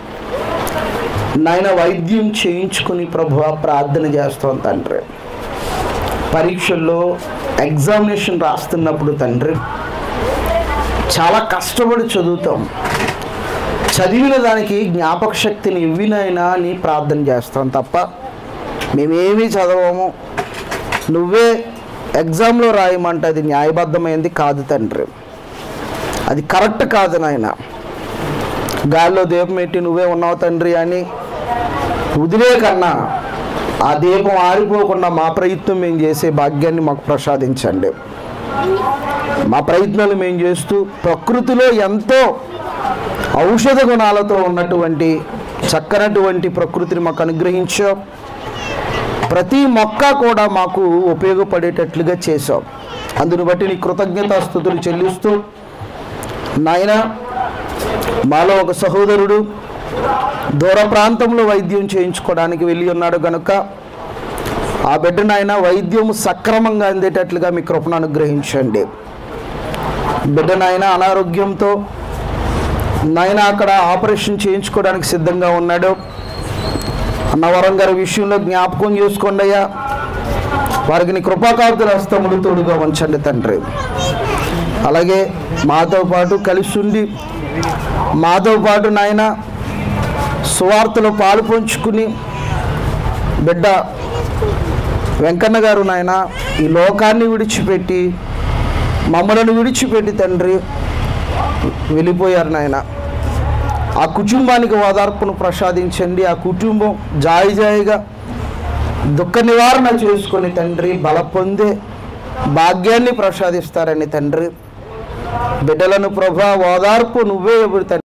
నాయన వైద్యం చేయించుకుని ప్రభు ప్రార్థన చేస్తాం తండ్రి పరీక్షల్లో ఎగ్జామినేషన్ రాస్తున్నప్పుడు తండ్రి చాలా కష్టపడి చదువుతాం చదివిన దానికి జ్ఞాపక శక్తిని ఇవ్వినైనా అని ప్రార్థన చేస్తాం తప్ప మేమేమీ చదవము నువ్వే ఎగ్జామ్లో రాయమంటే అది న్యాయబద్ధమైంది కాదు తండ్రి అది కరెక్ట్ కాదు నాయన గాల్లో దీపం పెట్టి నువ్వే ఉన్నావు తండ్రి అని వదిలే కన్నా ఆ దీపం ఆరిపోకుండా మా ప్రయత్నం మేము చేసే భాగ్యాన్ని మాకు ప్రసాదించండి మా ప్రయత్నాలు మేము చేస్తూ ప్రకృతిలో ఎంతో ఔషధ గుణాలతో ఉన్నటువంటి చక్కనటువంటి ప్రకృతిని మాకు అనుగ్రహించావు ప్రతి మొక్క కూడా మాకు ఉపయోగపడేటట్లుగా చేసావు అందును బట్టి నీ కృతజ్ఞతాస్థుతులు చెల్లిస్తూ నాయన మాలో ఒక సహోదరుడు దూర ప్రాంతంలో వైద్యం చేయించుకోవడానికి వెళ్ళి ఉన్నాడు గనుక ఆ బిడ్డ నాయన వైద్యం సక్రమంగా అందేటట్లుగా మీ కృపను అనుగ్రహించండి బిడ్డ నాయన అనారోగ్యంతో నాయన అక్కడ ఆపరేషన్ చేయించుకోవడానికి సిద్ధంగా ఉన్నాడు అన్నవరం గారి విషయంలో జ్ఞాపకం చేసుకోండి అయ్యా వారికి నీ కృపాకాంతుల హస్తములు తోడుగా ఉంచండి తండ్రి అలాగే మాతో పాటు కలిసి ఉండి మాతో పాటు నాయన సువార్తలో పాలు పంచుకుని బిడ్డ వెంకన్న గారు నాయన ఈ లోకాన్ని విడిచిపెట్టి మమ్మలను విడిచిపెట్టి తండ్రి వెళ్ళిపోయారు నాయన ఆ కుటుంబానికి ఓదార్పును ప్రసాదించండి ఆ కుటుంబం జాయి జాయిగా దుఃఖ నివారణ చేసుకొని తండ్రి బల పొందే భాగ్యాన్ని ప్రసాదిస్తారని తండ్రి బిడ్డలను ప్రభా ఓదార్పు నువ్వే ఇవ్వడు తండ్రి